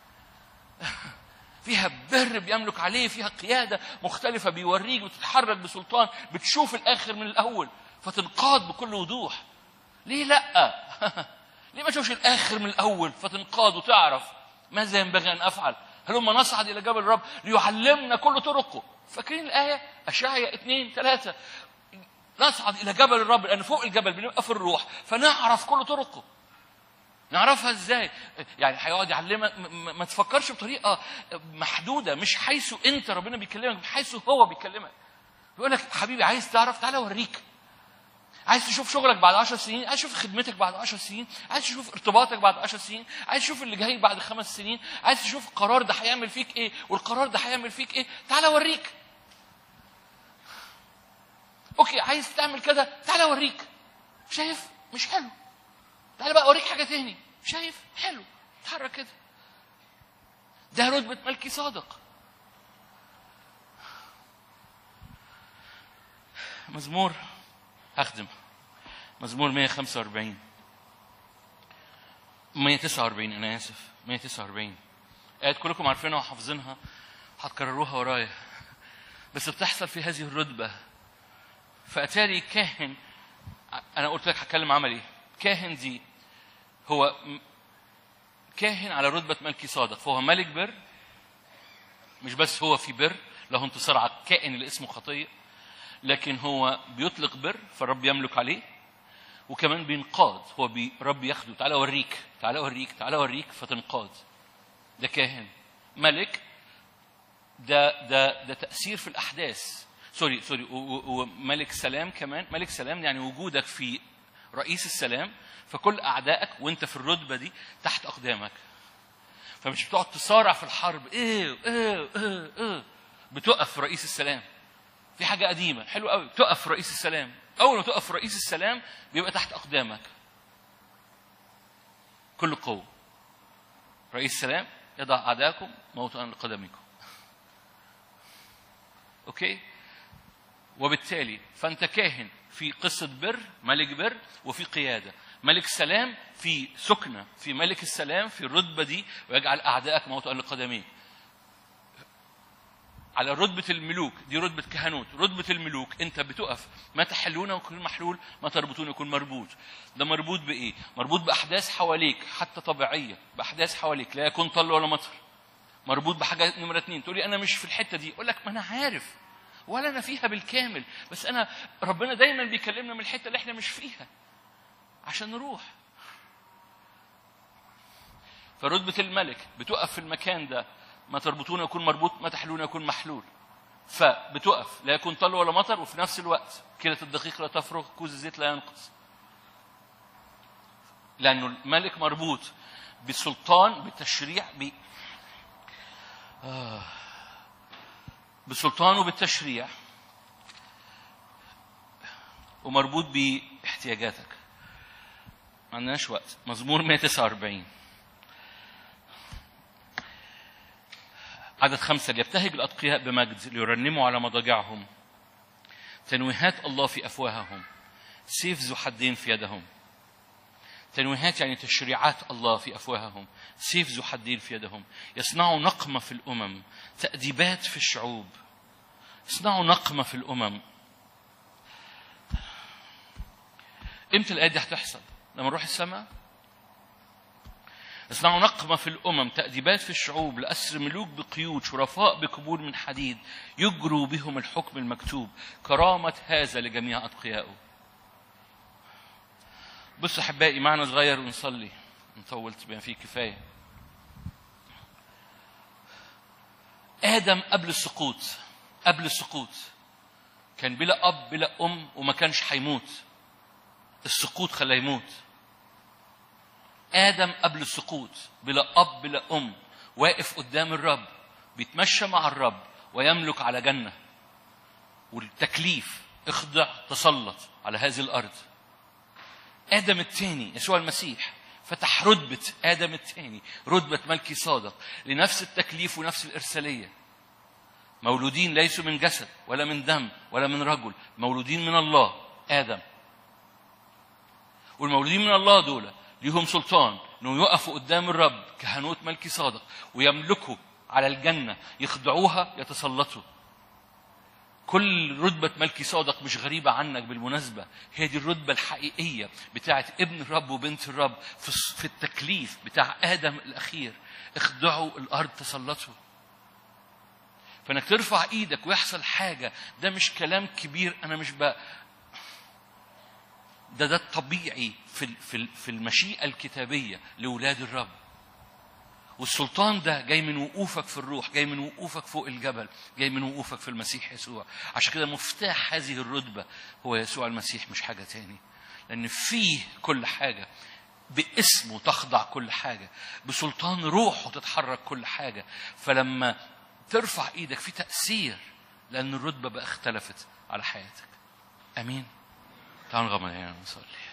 فيها بر بيملك عليه فيها قيادة مختلفة بيوريك بتتحرك بسلطان بتشوف الآخر من الأول فتنقاد بكل وضوح ليه لأ ليه ما تشوفش الآخر من الأول فتنقاد وتعرف ماذا ينبغي أن أفعل هلما نصعد إلى جبل الرب ليعلمنا كل طرقه فاكرين الآية أشعيا اثنين ثلاثة نصعد إلى جبل الرب لأن فوق الجبل بنبقى في الروح فنعرف كل طرقه نعرفها ازاي؟ يعني هيقعد يعلمك م- م- ما تفكرش بطريقه محدوده مش حيث انت ربنا بيكلمك حيث هو بيكلمك. بيقول لك حبيبي عايز تعرف تعالى اوريك. عايز تشوف شغلك بعد عشر سنين، عايز تشوف خدمتك بعد عشر سنين، عايز تشوف ارتباطك بعد عشر سنين، عايز تشوف اللي جاي بعد خمس سنين، عايز تشوف القرار ده هيعمل فيك ايه، والقرار ده هيعمل فيك ايه، تعالى اوريك. اوكي عايز تعمل كده، تعالى اوريك. شايف؟ مش حلو. تعالى بقى اوريك حاجه تاني شايف حلو اتحرك كده ده رتبه ملكي صادق مزمور هخدم مزمور 145 149 انا اسف 149 ايات كلكم عارفينها وحافظينها هتكرروها ورايا بس بتحصل في هذه الرتبه فاتاري كاهن انا قلت لك هتكلم عملي كاهن دي هو م- كاهن على رتبة ملكي صادق فهو ملك بر مش بس هو في بر له انتصار على الكائن اللي اسمه خطية لكن هو بيطلق بر فالرب يملك عليه وكمان بينقاد هو بي رب ياخده تعالى اوريك تعالى اوريك تعالى اوريك فتنقاد ده كاهن ملك ده ده ده تأثير في الأحداث سوري سوري و- و- وملك سلام كمان ملك سلام يعني وجودك في رئيس السلام فكل اعدائك وانت في الرتبه دي تحت اقدامك فمش بتقعد تصارع في الحرب ايه ايه ايه ايه بتقف رئيس السلام في حاجه قديمه حلو قوي تقف رئيس السلام اول ما تقف رئيس السلام بيبقى تحت اقدامك كل قوه رئيس السلام يضع اعدائكم موطئا لقدمكم اوكي وبالتالي فانت كاهن في قصه بر ملك بر وفي قياده ملك سلام في سكنه في ملك السلام في الرتبه دي ويجعل اعدائك موطئا لقدميك على رتبة الملوك دي رتبة كهنوت رتبة الملوك انت بتقف ما تحلون يكون محلول ما تربطون يكون مربوط ده مربوط بايه مربوط باحداث حواليك حتى طبيعية باحداث حواليك لا يكون طل ولا مطر مربوط بحاجة نمرة اتنين تقولي انا مش في الحتة دي اقول لك ما انا عارف ولا انا فيها بالكامل بس انا ربنا دايما بيكلمنا من الحتة اللي احنا مش فيها عشان نروح فرتبة الملك بتقف في المكان ده ما تربطون يكون مربوط ما تحلون يكون محلول فبتقف لا يكون طل ولا مطر وفي نفس الوقت كيلة الدقيق لا تفرغ كوز الزيت لا ينقص لأنه الملك مربوط بسلطان بتشريع ب... آه. بسلطان وبالتشريع ومربوط باحتياجاتك ما عندناش وقت مزمور 149 عدد خمسة ليبتهج الأتقياء بمجد ليرنموا على مضاجعهم تنويهات الله في أفواههم سيف ذو حدين في يدهم تنويهات يعني تشريعات الله في أفواههم سيف ذو حدين في يدهم يصنعوا نقمة في الأمم تأديبات في الشعوب يصنعوا نقمة في الأمم امتى الآية دي هتحصل؟ لما نروح السماء؟ يصنعوا نقمة في الأمم تأديبات في الشعوب لأسر ملوك بقيود شرفاء بكبور من حديد يجروا بهم الحكم المكتوب كرامة هذا لجميع أتقيائه بصوا أحبائي معنا صغير ونصلي طولت بما فيه كفاية آدم قبل السقوط قبل السقوط كان بلا أب بلا أم وما كانش هيموت السقوط خلاه يموت آدم قبل السقوط بلا أب بلا أم واقف قدام الرب بيتمشى مع الرب ويملك على جنة والتكليف اخضع تسلط على هذه الأرض آدم الثاني يسوع المسيح فتح رتبة آدم الثاني رتبة ملكي صادق لنفس التكليف ونفس الإرسالية مولودين ليسوا من جسد ولا من دم ولا من رجل مولودين من الله آدم والمولودين من الله دول ليهم سلطان انه يقفوا قدام الرب كهنوت ملكي صادق ويملكوا على الجنه يخضعوها يتسلطوا كل رتبة ملكي صادق مش غريبة عنك بالمناسبة هي دي الرتبة الحقيقية بتاعت ابن الرب وبنت الرب في التكليف بتاع آدم الأخير اخضعوا الأرض تسلطوا فانك ترفع ايدك ويحصل حاجة ده مش كلام كبير أنا مش ب... ده ده الطبيعي في في في المشيئه الكتابيه لاولاد الرب والسلطان ده جاي من وقوفك في الروح جاي من وقوفك فوق الجبل جاي من وقوفك في المسيح يسوع عشان كده مفتاح هذه الرتبة هو يسوع المسيح مش حاجة تاني لأن فيه كل حاجة باسمه تخضع كل حاجة بسلطان روحه تتحرك كل حاجة فلما ترفع ايدك في تأثير لأن الرتبة بقى اختلفت على حياتك أمين تعالوا نغمض عينينا نصلي